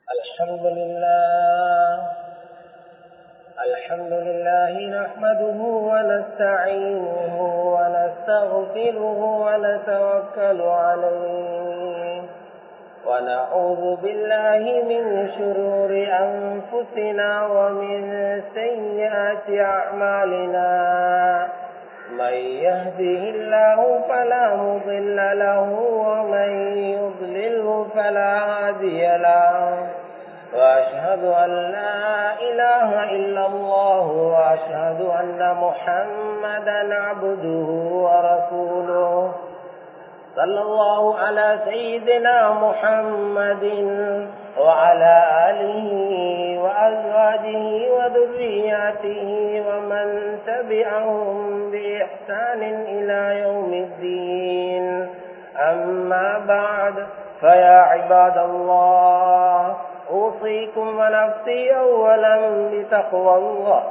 الحمد لله الحمد لله نحمده ونستعينه ونستغفره ونتوكل عليه ونعوذ بالله من شرور أنفسنا ومن سيئات أعمالنا من يهده الله فلا مضل له ومن يضلله فلا هادي له وأشهد أن لا إله إلا الله وأشهد أن محمدا عبده ورسوله صلى الله على سيدنا محمد وعلى آله وأزواجه وذرياته ومن تبعهم بإحسان إلى يوم الدين أما بعد فيا عباد الله أوصيكم ونفسي أولا بتقوى الله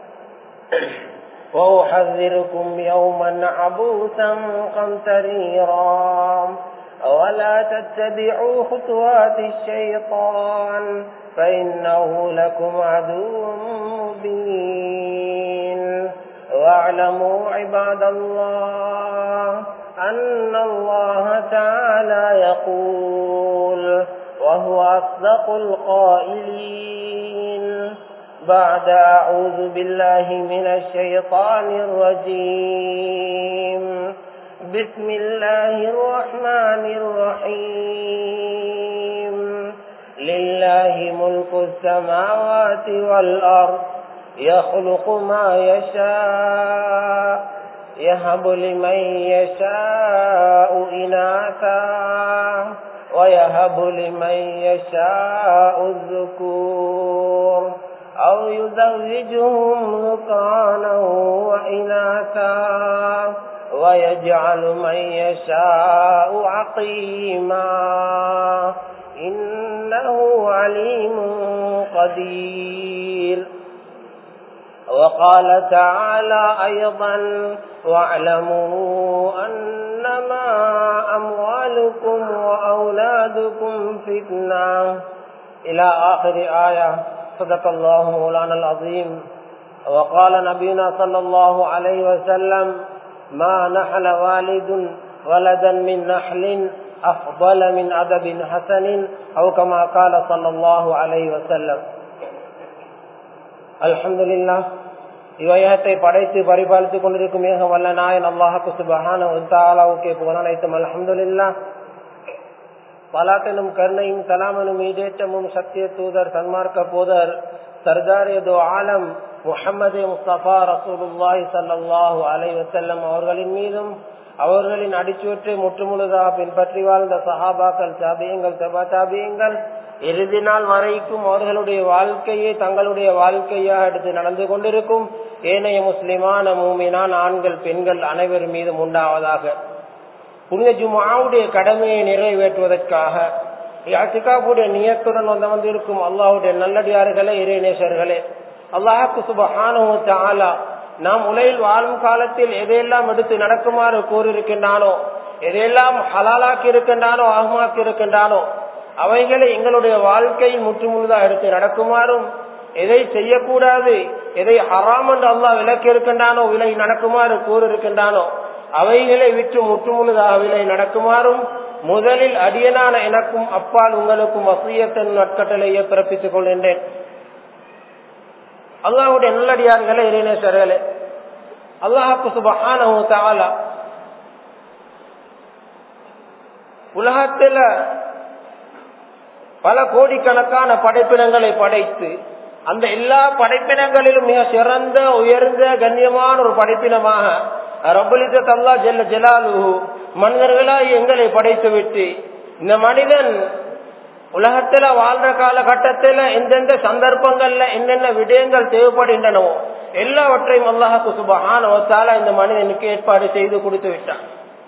وأحذركم يوما عبوسا قمتريرا ولا تتبعوا خطوات الشيطان فإنه لكم عدو مبين واعلموا عباد الله أن الله تعالى يقول وهو أصدق القائلين بعد أعوذ بالله من الشيطان الرجيم بسم الله الرحمن الرحيم لله ملك السماوات والأرض يخلق ما يشاء يهب لمن يشاء إناثا ويهب لمن يشاء الذكور أو يزوجهم ذكرانا وإناثا ويجعل من يشاء عقيما إنه عليم قدير وقال تعالى أيضا واعلموا أنما أموالكم وأولادكم فتنة إلى آخر آية صدق الله مولانا العظيم وقال نبينا صلى الله عليه وسلم ما نحل والد ولدا من نحل أفضل من أدب حسن أو كما قال صلى الله عليه وسلم الحمد لله இவையத்தை படைத்து பரிபாலித்துக் கொண்டிருக்கும் மிக வல்ல நாயன் அல்லாஹுக்கு சுபஹான உத்தாலாவுக்கே புகழனைத்தும் அலமதுல்லா பலாட்டனும் கருணையும் சலாமனும் ஈடேற்றமும் சத்திய தூதர் சன்மார்க்க போதர் சர்தாரியதோ ஆலம் முஹம்மது முஸ்தபா ரசூலுல்லாஹி சல்லாஹூ அலை வசல்லம் அவர்களின் மீதும் அவர்களின் அடிச்சுவற்றை முற்றுமுழுதாக பின்பற்றி வாழ்ந்த சஹாபாக்கள் சாபியங்கள் சபா சாபியங்கள் இறுதி நாள் வரைக்கும் அவர்களுடைய வாழ்க்கையை தங்களுடைய வாழ்க்கையாக எடுத்து நடந்து கொண்டிருக்கும் ஏனைய முஸ்லிமான மூமினான் ஆண்கள் பெண்கள் அனைவர் மீதும் உண்டாவதாக புனித ஜுமாவுடைய கடமையை நிறைவேற்றுவதற்காக அசிகாவுடைய நியத்துடன் வந்து வந்திருக்கும் அல்லாஹுடைய நல்லடியார்களே இறைநேசர்களே அல்லாஹுக்கு சுபஹானா நாம் உலகில் வாழும் காலத்தில் எதையெல்லாம் எடுத்து நடக்குமாறு கூறியிருக்கின்றானோ எதையெல்லாம் ஹலாலாக்கி இருக்கின்றானோ ஆகமாக்கி இருக்கின்றானோ அவைகளை எங்களுடைய வாழ்க்கையில் முற்றுமுழுதாக எடுத்து நடக்குமாறும் எதை செய்யக்கூடாது எதை ஹராம் என்று அல்லாஹ் விலக்கி இருக்கின்றானோ விலை நடக்குமாறு கூறியிருக்கின்றானோ அவைகளை விற்று முற்றுமுழுதாக விலை நடக்குமாறும் முதலில் அடியனான எனக்கும் அப்பால் உங்களுக்கும் வசியத்தின் நட்கட்டளையை பிறப்பித்துக் கொள்கின்றேன் அல்லாஹுடைய நல்லடியார்களே இறைநேசர்களே அல்லாஹாக்கு சுபஹான உலகத்தில் பல கோடிக்கணக்கான படைப்பினங்களை படைத்து அந்த எல்லா படைப்பினங்களிலும் மிக சிறந்த உயர்ந்த கண்ணியமான ஒரு படைப்பினமாக ரபுலிசத் அல்லா ஜெல்ல ஜலாலு மனிதர்களாய் எங்களை படைத்து விட்டு இந்த மனிதன் உலகத்துல வாழ்ற காலகட்டத்துல எந்தெந்த சந்தர்ப்பங்கள்ல என்னென்ன விடயங்கள் தேவைப்படுகின்றனவோ எல்லாவற்றையும் அல்லாஹுக்கு சுபஹான இந்த மனிதனுக்கு ஏற்பாடு செய்து கொடுத்து விட்டான்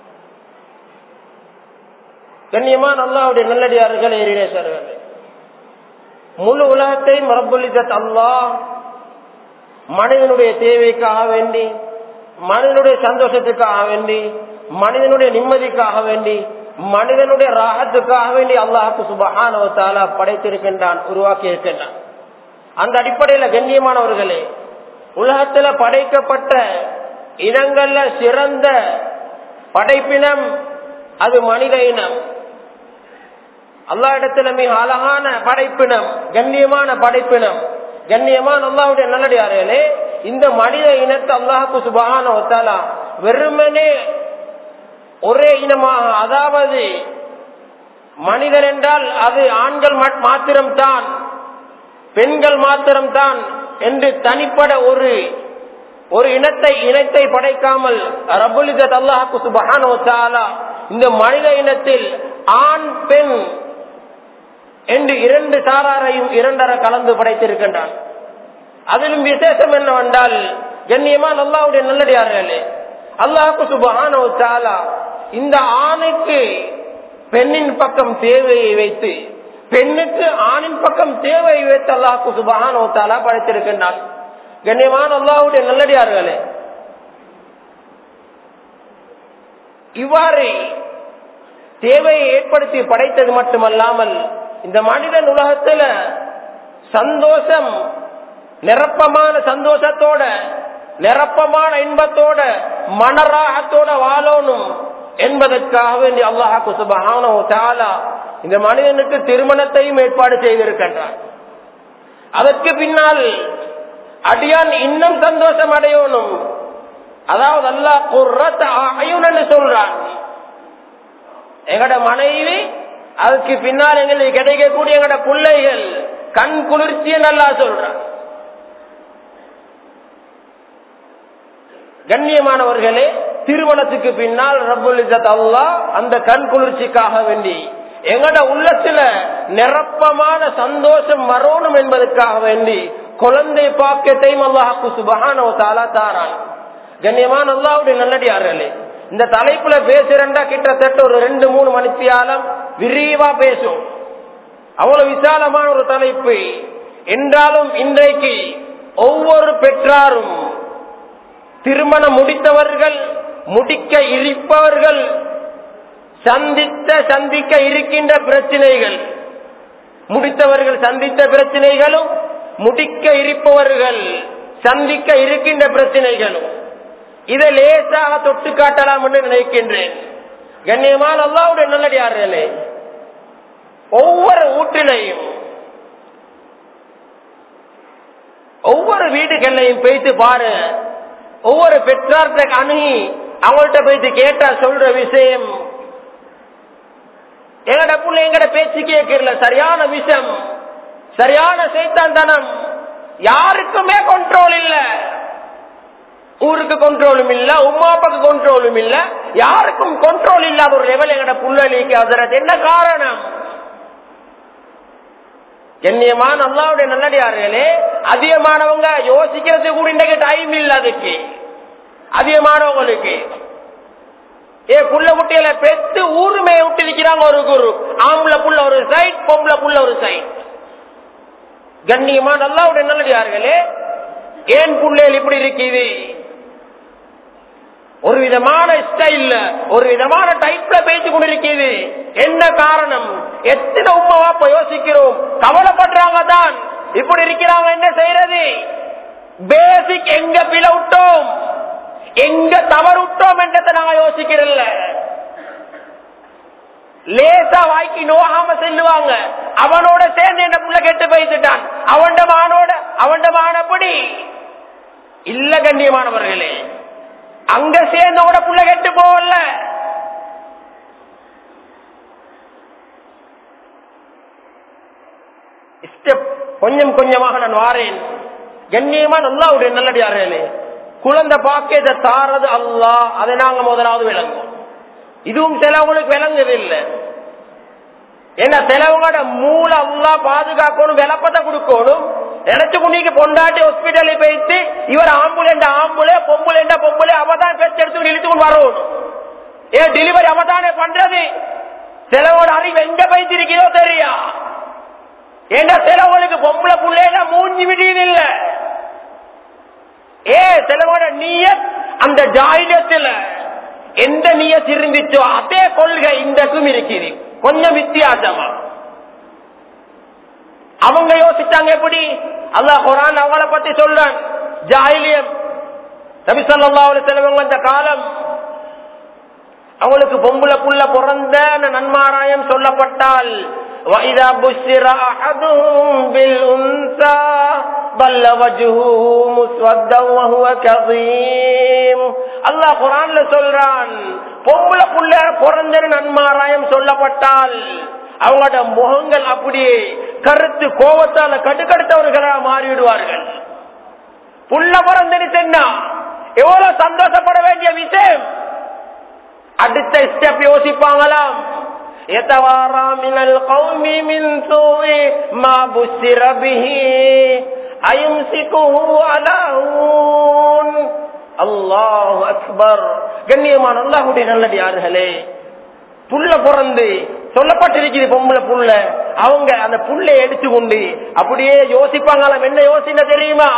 கண்ணியமான அல்லாவுடைய நல்லடியார்கள் ஏறினேசர்கள் முழு உலகத்தையும் ரபுலிசத் அல்லாஹ் மனிதனுடைய தேவைக்காக வேண்டி மனிதனுடைய சந்தோஷத்துக்காக வேண்டி மனிதனுடைய நிம்மதிக்காக வேண்டி மனிதனுடைய ராகத்துக்காக வேண்டி அல்லாஹுக்கு சுபஹானவத்தாலா படைத்திருக்கின்றான் உருவாக்கி இருக்கின்றான் அந்த அடிப்படையில கண்ணியமானவர்களே உலகத்துல படைக்கப்பட்ட இனங்கள்ல சிறந்த படைப்பினம் அது மனித இனம் அல்லா இடத்துல மிக அழகான படைப்பினம் கண்ணியமான படைப்பினம் கண்ணியமான அல்லாவுடைய நல்லடியார்களே இந்த மனித இனத்தை அல்லாஹுக்கு சுபகான ஒத்தாலா வெறுமனே ஒரே இனமாக அதாவது மனிதன் என்றால் அது ஆண்கள் மாத்திரம்தான் பெண்கள் மாத்திரம்தான் என்று தனிப்பட ஒரு ஒரு இனத்தை இனத்தை படைக்காமல் ரபுலிதத் அல்லாஹுக்கு சுபகான ஒத்தாலா இந்த மனித இனத்தில் ஆண் பெண் என்று இரண்டு சாராரையும் இரண்டர கலந்து படைத்திருக்கின்றான் அதிலும் விசேஷம் என்னவென்றால் கண்ணியமான அல்லாவுடைய நல்லடியார்களே அல்லாஹுக்கு சுபஹான இந்த ஆணுக்கு பெண்ணின் பக்கம் தேவையை வைத்து பெண்ணுக்கு ஆணின் பக்கம் தேவையை வைத்து அல்லாஹுக்கு சுபஹான படைத்திருக்கின்றான் கண்ணியமான அல்லாவுடைய நல்லடியார்களே இவ்வாறு தேவையை ஏற்படுத்தி படைத்தது மட்டுமல்லாமல் இந்த மனிதன் உலகத்துல சந்தோஷம் நிரப்பமான சந்தோஷத்தோட நிரப்பமான இன்பத்தோட மனராகத்தோட வாழணும் என்பதற்காக வேண்டி அல்லாஹாக்கு சுபஹானோ தாலா இந்த மனிதனுக்கு திருமணத்தையும் ஏற்பாடு செய்திருக்கின்றான் அதற்கு பின்னால் அடியான் இன்னும் சந்தோஷம் அடையணும் அதாவது அல்லாஹ் குர்ரத் ஆயுன்னு சொல்றான் எங்கட மனைவி அதுக்கு பின்னால் எங்களுக்கு கிடைக்கக்கூடிய எங்கட பிள்ளைகள் கண் குளிர்ச்சியை நல்லா சொல்றான் கண்ணியமானவர்களே திருமணத்துக்கு பின்னால் ரபுல் இசத் அல்லா அந்த கண் குளிர்ச்சிக்காக வேண்டி எங்கட உள்ளத்துல நிரப்பமான சந்தோஷம் வரணும் என்பதற்காக வேண்டி குழந்தை பாக்கியத்தையும் அல்லாஹாக்கு சுபகான தாலா தாரான் கண்ணியமான அல்லாவுடைய நல்லடியார்களே இந்த தலைப்புல பேசுறா கிட்டத்தட்ட ஒரு ரெண்டு மூணு மணித்தியாலம் விரிவா பேசும் அவ்வளவு விசாலமான ஒரு தலைப்பு என்றாலும் இன்றைக்கு ஒவ்வொரு பெற்றாரும் திருமணம் முடித்தவர்கள் முடிக்க இருப்பவர்கள் சந்தித்த சந்திக்க இருக்கின்ற பிரச்சனைகள் முடித்தவர்கள் சந்தித்த பிரச்சனைகளும் முடிக்க இருப்பவர்கள் சந்திக்க இருக்கின்ற பிரச்சனைகளும் இதை லேசாக தொட்டு காட்டலாம் என்று நினைக்கின்றேன் கண்ணியமான அல்லாவுடைய நல்லடியார்களே ஒவ்வொரு வீட்டிலையும் ஒவ்வொரு வீடுகள்லையும் போயிட்டு பாரு ஒவ்வொரு பெற்றார்த்த அணுகி அவங்கள்ட்ட போயிட்டு கேட்டா சொல்ற விஷயம் எங்கட புள்ள எங்கட பேச்சு கேட்கல சரியான விஷயம் சரியான சைத்தாந்தனம் யாருக்குமே கண்ட்ரோல் இல்ல ஊருக்கு கண்ட்ரோலும் இல்ல உமா அப்பாக்கு கண்ட்ரோலும் இல்ல யாருக்கும் கண்ட்ரோல் இல்லாத ஒரு லெவல் எங்கட புள்ளலிக்கு அதற்கு என்ன காரணம் கண்ணியமான அல்லாவுடைய நல்லடியார்களே அதிகமானவங்க யோசிக்கிறது கூட இன்றைக்கு டைம் இல்ல அதுக்கு அதிகமானவங்களுக்கு ஏ புள்ள குட்டிகளை பெத்து ஊருமே விட்டு இருக்கிறாங்க ஒரு குரு ஆம்பளை புள்ள ஒரு சைட் பொம்பளை புள்ள ஒரு சைட் கண்ணியமான அல்லாவுடைய நல்லடியார்களே ஏன் புள்ளைகள் இப்படி இருக்குது ஒரு விதமான ஸ்டைல்ல ஒரு விதமான டைப்ல பேச்சு கொண்டிருக்கிறது என்ன காரணம் எத்தனை உண்மை வாப்ப யோசிக்கிறோம் கவலைப்படுறாங்க தான் இப்படி இருக்கிறாங்க என்ன செய்யறது பேசிக் எங்க பிழை விட்டோம் எங்க தவறு விட்டோம் என்றதை நாங்க யோசிக்கிறல்ல லேசா வாய்க்கு நோகாம செல்லுவாங்க அவனோட சேர்ந்து என்ன புள்ள கெட்டு போயிட்டான் அவன்ட மானோட அவன்ட மானப்படி இல்ல கண்ணியமானவர்களே அங்க சேர்ந்த கூட புள்ள கெட்டு போகல ஸ்டெப் கொஞ்சம் கொஞ்சமாக நான் வாரேன் கண்ணியமா நல்லாவுடைய நல்லடியார்களே குழந்தை பாக்கியத்தை தாரது அல்லா அதை நாங்க முதலாவது விளங்குவோம் இதுவும் சிலவங்களுக்கு விளங்குது இல்லை ஏன்னா சிலவங்களோட மூல அல்லா பாதுகாக்கணும் விளப்பத்தை கொடுக்கணும் நினைச்சு குண்டிக்கு பொண்டாட்டி ஹாஸ்பிட்டலில் போயிட்டு இவர் ஆம்புலண்ட ஆம்புலே பொம்புலண்ட பொம்புலே அவதான் பேச்சு எடுத்து இழுத்துக்கொண்டு வரணும் ஏன் டெலிவரி அவதானே பண்றது சிலவோட அறிவு எங்க போயிட்டிருக்கிறதோ தெரியா ஏன்னா சிலவங்களுக்கு பொம்பளை புள்ளைல மூஞ்சி விடியது இல்ல ஏ சிலவோட நீய அந்த ஜாயிடத்துல எந்த நியத் இருந்துச்சோ அதே கொள்கை இந்தக்கும் இருக்குது கொஞ்சம் வித்தியாசமா அவங்க யோசிச்சாங்க எப்படி அல்லாஹ் குரான் அவங்கள பத்தி சொல்றான் ஜாயிலியம் நபி ஸல்லல்லாஹு அலைஹி வஸல்லம் அந்த காலம் அவங்களுக்கு பொம்புல புள்ள பிறந்த நன்மாராயம் சொல்லப்பட்டால் وَإِذَا بُشِّرَ أَحَدُهُم بِالْأُنثَى ظَلَّ وَجْهُهُ مُسْوَدًّا وَهُوَ كَظِيمٌ அல்லாஹ் குர்ஆன்ல சொல்றான் பொம்புல புள்ள பிறந்த நன்மாராயம் சொல்லப்பட்டால் அவங்களோட முகங்கள் அப்படியே கருத்து கோபத்தால கடுக்கடுத்தவர்களாக மாறிவிடுவார்கள் புள்ள பிறந்தனு சொன்னா எவ்வளவு சந்தோஷப்பட வேண்டிய விஷயம் அடுத்த ஸ்டெப் யோசிப்பாங்களாம் يتوارى من القوم من سوء ما بشر به أيمسكه على هون الله أكبر கண்ணியமான அல்லாஹுடைய நல்லடியார்களே புள்ள பிறந்து சொல்லப்பட்டிருக்குது பொம்பளை புள்ள அவங்க அந்த புள்ளை எடுத்து கொண்டு அப்படியே யோசிப்பாங்களாம் என்ன யோசின தெரியுமா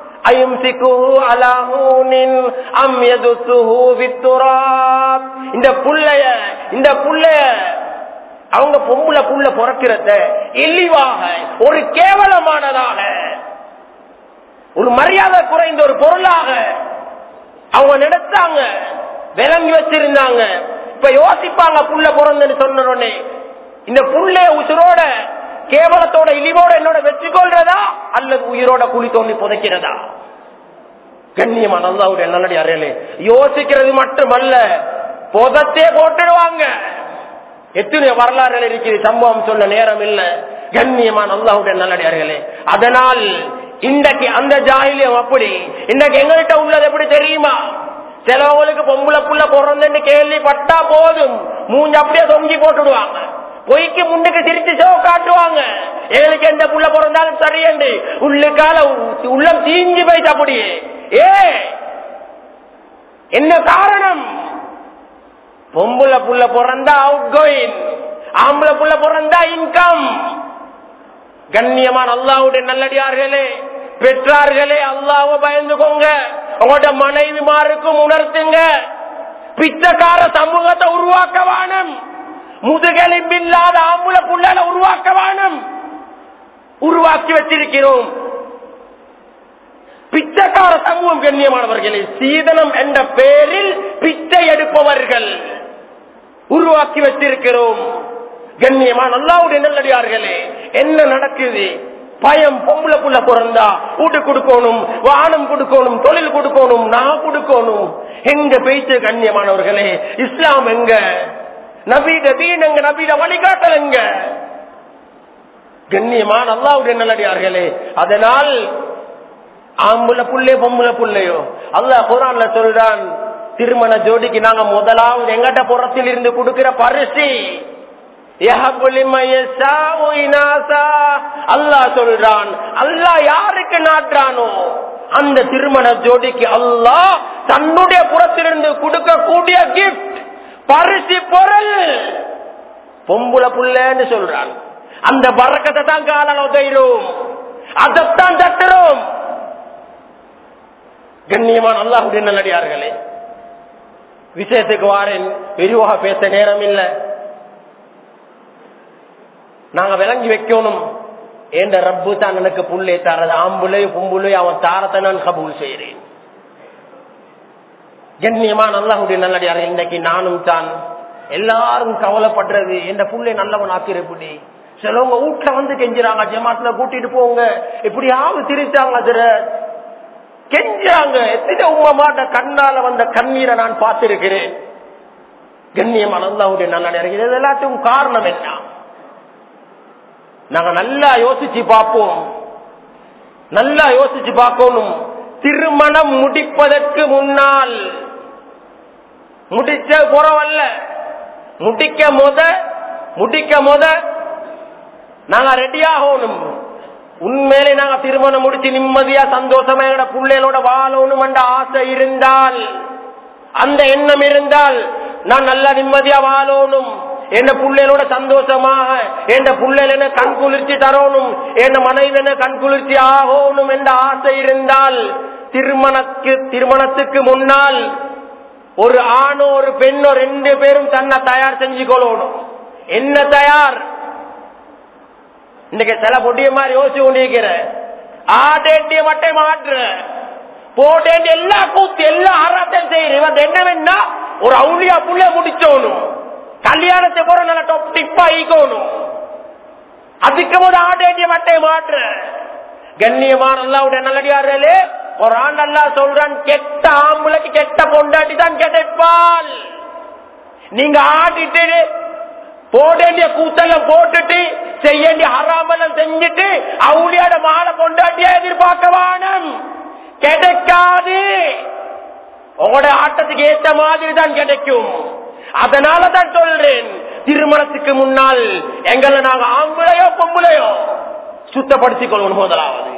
இந்த புள்ளைய இந்த புள்ளைய அவங்க பொம்புல புள்ள பிறக்கிறத இழிவாக ஒரு கேவலமானதாக ஒரு மரியாதை குறைந்த ஒரு பொருளாக அவங்க நடத்தாங்க விளங்கி வச்சிருந்தாங்க இப்ப யோசிப்பாங்க புள்ள பிறந்தன்னு சொன்ன உடனே இந்த புள்ளைய உசுரோட கேவலத்தோட இழிவோட என்னோட வெற்றி கொள்றதா அல்லது உயிரோட குழி தோண்டி புதைக்கிறதா கண்ணியமா நல்லாவுடைய நல்லடி அறையலே யோசிக்கிறது மட்டுமல்ல புதத்தே போட்டுடுவாங்க எத்தனை வரலாறுகள் இருக்குது சம்பவம் சொல்ல நேரம் இல்ல கண்ணியமா நல்லாவுடைய நல்லடியார்களே அதனால் இன்றைக்கு அந்த ஜாகிலியம் அப்படி இன்றைக்கு எங்கள்கிட்ட உள்ளது எப்படி தெரியுமா சிலவங்களுக்கு பொம்பளை புள்ள பிறந்துன்னு கேள்விப்பட்டா போதும் மூஞ்சி அப்படியே தொங்கி போட்டுடுவாங்க பொய்க்கு முன்னுக்கு திருச்சி சோ காட்டுவாங்க எங்களுக்கு எந்த புள்ள பிறந்தாலும் சரியண்டு உள்ளுக்கால உள்ளம் தீஞ்சு போயிட்டு அப்படியே ஏ என்ன காரணம் பொம்புல புள்ள பிறந்தா அவுட் கோயின் ஆம்பளை புள்ள பிறந்தா இன்கம் கண்ணியமான அல்லாவுடைய நல்லடியார்களே பெற்றார்களே அல்லாவ பயந்துக்கோங்க உங்களோட மனைவிமாருக்கும் உணர்த்துங்க பிச்சைக்கார சமூகத்தை உருவாக்க வானம் முதுகெலும்பில்லாத ஆம்புல புள்ளால உருவாக்க வானம் உருவாக்கி வச்சிருக்கிறோம் பிச்சைக்கார சமூகம் கண்ணியமானவர்களே சீதனம் என்ற பெயரில் பிச்சை எடுப்பவர்கள் உருவாக்கி வச்சிருக்கிறோம் கண்ணியமான அல்லாவுடைய நல்லடியார்களே என்ன நடக்குது பயம் பொம்பளை புள்ள பிறந்தா வீட்டு கொடுக்கணும் வானம் கொடுக்கணும் தொழில் கொடுக்கணும் நான் கொடுக்கணும் எங்க பேச்சு கண்ணியமானவர்களே இஸ்லாம் எங்க நபீட தீன் எங்க நபீட வழிகாட்டல் எங்க கண்ணியமான அல்லாவுடைய நல்லடியார்களே அதனால் ஆம்புல புள்ளே பொம்புல புள்ளையோ அல்லாஹ் குரான்ல சொல்றான் திருமண ஜோடிக்கு நாங்க முதலாவது எங்கட்ட புறத்தில் இருந்து கொடுக்கிற பரிசு அல்லாஹ் சொல்றான் அல்லாஹ் யாருக்கு நாட்டானோ அந்த திருமண ஜோடிக்கு அல்லாஹ் தன்னுடைய புறத்திலிருந்து கொடுக்கக்கூடிய கிஃப்ட் பரிசு பொருள் பொம்புல புள்ளன்னு சொல்றான் அந்த பறக்கத்தை தான் காலால் உதைகிறோம் அதைத்தான் தட்டுறோம் கண்ணியமான அல்லாஹுடைய நல்லடியார்களே விஷயத்துக்கு வாரேன் விரிவாக பேச நேரம் இல்ல நாங்க விளங்கி வைக்கணும் என்ற ரப்பு தான் எனக்கு புள்ளே தாரது ஆம்புலை பும்புலை அவன் தாரத்தை நான் கபூல் செய்கிறேன் கண்ணியமான அல்லாஹுடைய நல்லடியார்கள் இன்னைக்கு நானும் தான் எல்லாரும் கவலைப்படுறது என்ற புள்ளை நல்லவன் ஆக்கிரப்படி சிலவங்க வீட்டுல வந்து கெஞ்சுறாங்க ஜமாத்துல கூட்டிட்டு போங்க எப்படியாவது திரிச்சாங்க அதுல கெஞ்சாங்க எத்தனை உமாட்ட கண்ணால வந்த கண்ணீரை நான் பார்த்திருக்கிறேன் கண்ணியமான அல்லாவுடைய நல்ல இது எல்லாத்துக்கும் காரணம் என்ன நாங்க நல்லா யோசிச்சு பார்ப்போம் நல்லா யோசிச்சு பார்க்கணும் திருமணம் முடிப்பதற்கு முன்னால் முடிச்ச புறவல்ல முடிக்க முத முடிக்க முத நாங்க ரெடி ஆகணும் உண்மையிலே நாங்க திருமணம் முடிச்சு நிம்மதியா சந்தோஷமா எங்களோட பிள்ளைகளோட வாழணும் என்ற ஆசை இருந்தால் அந்த எண்ணம் இருந்தால் நான் நல்லா நிம்மதியா வாழணும் என் பிள்ளைகளோட சந்தோஷமாக என் பிள்ளைகள் என்ன கண் குளிர்ச்சி தரணும் என் மனைவி என்ன கண் குளிர்ச்சி ஆகணும் என்ற ஆசை இருந்தால் திருமணக்கு திருமணத்துக்கு முன்னால் ஒரு ஆணோ ஒரு பெண்ணோ ரெண்டு பேரும் தன்னை தயார் செஞ்சு கொள்ளணும் என்ன தயார் இன்னைக்கு சில பொடிய மாதிரி யோசிச்சு கொண்டிருக்கிற ஆட்டேட்டிய மட்டும் மாற்ற போட்டேன் எல்லா கூத்து எல்லா ஆராத்தையும் செய்யற இவன் என்ன வேணா ஒரு அவுளியா புள்ள முடிச்சோணும் கல்யாணத்தை போற நல்ல டொப் டிப்பா ஈக்கணும் அதுக்கு போது ஆட்டேட்டிய மட்டும் மாற்ற கண்ணியமான அல்லாவுடைய நல்லடியார்களே ஒரு ஆண் அல்லா சொல்றான் கெட்ட ஆம்பளைக்கு கெட்ட பொண்டாட்டி தான் கிடைப்பால் நீங்க ஆடிட்டு போட வேண்டிய கூத்தெல்லாம் போட்டுட்டு செய்ய வேண்டிய ஹராமெல்லாம் செஞ்சுட்டு அவுளியாட மாலை பொண்டாட்டியா எதிர்பார்க்க வானம் கிடைக்காது உங்களோட ஆட்டத்துக்கு ஏத்த மாதிரி தான் கிடைக்கும் அதனால தான் சொல்றேன் திருமணத்துக்கு முன்னால் எங்களை நாங்க ஆம்பளையோ பொம்பளையோ சுத்தப்படுத்திக் கொள்ளணும் முதலாவது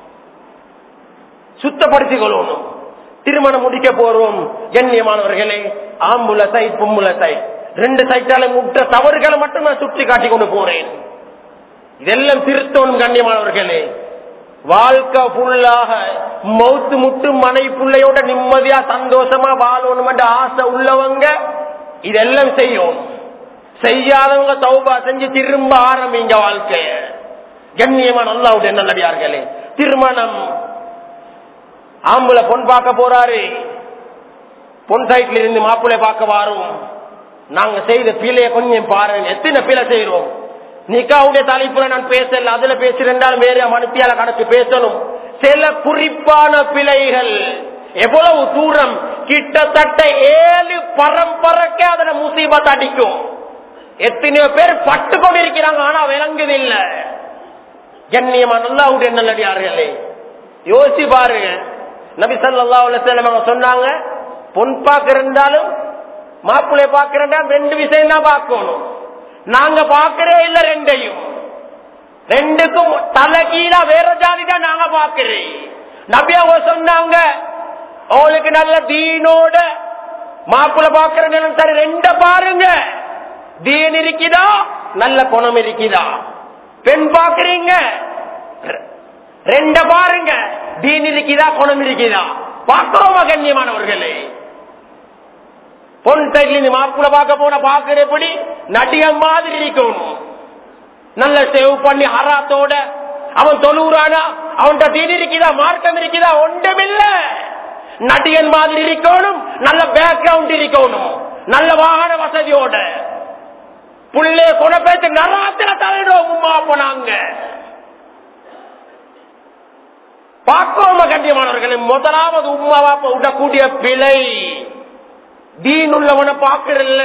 சுத்தப்படுத்திக் கொள்ளணும் திருமணம் முடிக்க போறோம் கண்ணியமானவர்களே ஆம்புல சைட் பொம்புல சைட் ரெண்டு சைட்டால முட்ட தவறுகளை மட்டும் நான் சுட்டி காட்டி கொண்டு போறேன் இதெல்லாம் திருத்தணும் கண்ணியமானவர்களே வாழ்க்கை ஃபுல்லாக மௌத்து முட்டு மனை பிள்ளையோட நிம்மதியா சந்தோஷமா வாழணும் என்ற ஆசை உள்ளவங்க இதெல்லாம் செய்யும் செய்யாதவங்க தௌபா செஞ்சு திரும்ப ஆரம்பிங்க வாழ்க்கைய கண்ணியமா நல்லாவுடைய நல்லடியார்களே திருமணம் ஆம்புல பொன் பார்க்க போறாரு பொன் சைட்ல இருந்து மாப்பிள்ளை பார்க்க வாரும் நாங்க செய்த பிழைய கொஞ்சம் பாருங்க எத்தனை பிழை செய்யறோம் நிக்காவுடைய தலைப்புல நான் பேசல அதுல பேசுறேன் வேற மனுப்பியால கணக்கு பேசணும் சில குறிப்பான பிழைகள் எவ்வளவு தூரம் கிட்டத்தட்ட ஏழு பரம்பரைக்கு அதன முசீபத் அடிக்கும் எத்தனையோ பேர் பட்டு கொண்டிருக்கிறாங்க ஆனா விளங்குது இல்ல கண்ணியமா நல்லாவுடைய நல்லடியார்களே யோசி பாருங்க நபி சல்லா அவங்க சொன்னாங்க பொன் பார்க்க இருந்தாலும் மாப்பிள்ளை பார்க்கிறா ரெண்டு விஷயம் தான் பார்க்கணும் நாங்க பாக்குறே இல்ல ரெண்டையும் ரெண்டுக்கும் தலைகீழா வேற ஜாதி தான் நாங்க பாக்குறேன் நபி அவங்க சொன்னாங்க அவங்களுக்கு நல்ல தீனோட மாப்பிள்ள பாக்குற சரி ரெண்ட பாருங்க தீன் இருக்குதா நல்ல குணம் இருக்குதா பெண் பாக்குறீங்க ரெண்ட பாருங்க தீன் இருக்குதா குணம் இருக்குதா பார்க்கிறோமா கண்ணியமானவர்களே பொன் சைட்ல இருந்து மாப்பிள்ள பார்க்க போன பாக்குறபடி நடிகன் மாதிரி இருக்கணும் நல்ல சேவ் பண்ணி ஹராத்தோட அவன் தொழுறானா அவன்கிட்ட தீன் இருக்குதா மார்க்கம் இருக்குதா ஒன்றுமில்ல நடிகன் மாதிரி இருக்கணும் நல்ல பேக்ரவுண்ட் இருக்கணும் நல்ல வாகன வசதியோட புள்ளே குணப்பேத்து நராத்திர தலையிடுவோம் உமா போனாங்க பார்க்கோம கண்டியமானவர்களே முதலாவது உமா வாப்ப விடக்கூடிய பிழை தீன் உள்ளவனை பார்க்கறல்ல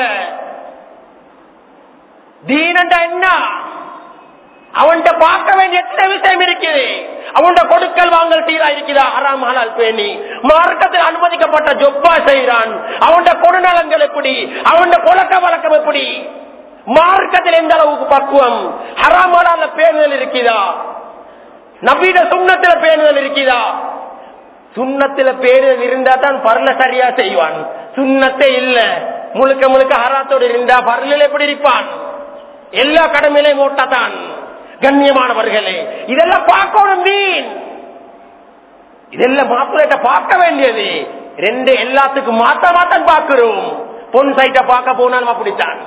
தீனண்டா என்ன அவன்கிட்ட பார்க்க வேண்டிய எத்தனை விஷயம் இருக்குது அவன்கிட்ட கொடுக்கல் வாங்கல் தீரா இருக்குதா ஹராம் ஹலால் பேணி மார்க்கத்தில் அனுமதிக்கப்பட்ட ஜொப்பா செய்கிறான் அவன்கிட்ட கொடுநலங்கள் எப்படி அவன்கிட்ட புழக்க வழக்கம் எப்படி மார்க்கத்தில் எந்த அளவுக்கு பக்குவம் ஹராம் ஹலால பேணுதல் இருக்குதா நவீன சுண்ணத்துல பேணுதல் இருக்குதா சுண்ணத்துல பேணுதல் இருந்தா தான் பரல சரியா செய்வான் சுண்ணத்தே இல்ல முழுக்க முழுக்க ஹராத்தோடு இருந்தா பரலில் எப்படி இருப்பான் எல்லா கடமையிலையும் ஓட்டத்தான் கண்ணியமானவர்களே இதெல்லாம் பார்க்கணும் மீன் இதெல்லாம் மாப்பிள்ளைட்ட பார்க்க வேண்டியது ரெண்டு எல்லாத்துக்கும் மாத்த மாத்தான் பார்க்கிறோம் பொன் சைட்ட பார்க்க போனாலும் அப்படித்தான்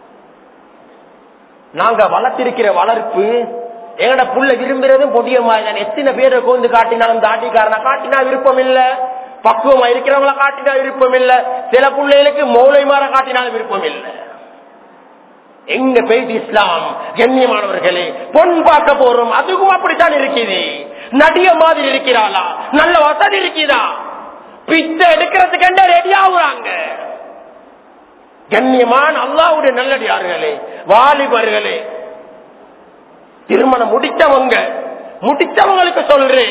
நாங்க வளர்த்திருக்கிற வளர்ப்பு எங்கட புள்ள விரும்புறதும் பொடிய மாதிரி எத்தனை பேரை கோந்து காட்டினாலும் தாட்டிக்காரனா காட்டினா விருப்பம் இல்ல பக்குவமா இருக்கிறவங்கள காட்டினா விருப்பம் இல்ல சில பிள்ளைகளுக்கு மௌலை மாற காட்டினாலும் விருப்பம் இல்லை எங்க பெய்து இஸ்லாம் கண்ணியமானவர்களே பொன் பார்க்க போறோம் அதுக்கும் அப்படித்தான் இருக்குது நடிக மாதிரி இருக்கிறாளா நல்ல வசதி இருக்குதா பிச்சை எடுக்கிறதுக்கு ரெடி ஆகுறாங்க கண்ணியமான அல்லாவுடைய நல்லடியார்களே வாலிபர்களே திருமணம் முடிச்சவங்க முடிச்சவங்களுக்கு சொல்றேன்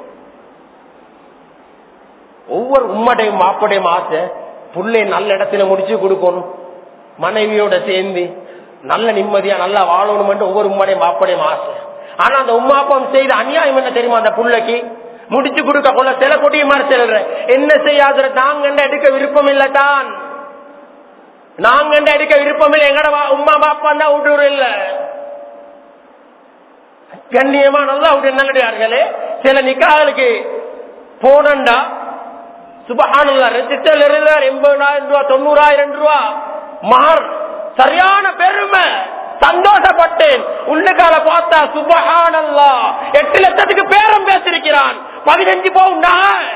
ஒவ்வொரு உம்மடையும் மாப்படையும் ஆசை புள்ளை நல்ல இடத்துல முடிச்சு கொடுக்கணும் மனைவியோட சேர்ந்து நல்ல நிம்மதியா நல்லா வாழணும் ஒவ்வொரு உம்மடையும் மாப்படையும் ஆசை ஆனா அந்த உமாப்பம் செய்த அநியாயம் என்ன தெரியுமா அந்த புள்ளைக்கு முடிச்சு கொடுக்க கொள்ள சில கொடிய மாதிரி செல்ற என்ன செய்யாத நாங்க எடுக்க விருப்பம் இல்லதான் நாங்க எடுக்க விருப்பம் இல்லை எங்கட உமா பாப்பா தான் விட்டுற இல்ல கண்ணியமா நல்லா விட்டு நல்லடியார்களே சில நிக்காகளுக்கு போனண்டா சுபஹானல்ல ரெஜிஸ்டர் இருந்தார் எண்பதாயிரம் ரூபாய் தொண்ணூறாயிரம் ரூபாய் மார் சரியான பெருமை சந்தோஷப்பட்டேன் உள்ளுக்கால பார்த்தா சுபஹானல்லா எட்டு லட்சத்துக்கு பேரம் பேசிருக்கிறான் பதினஞ்சு பவுண்டா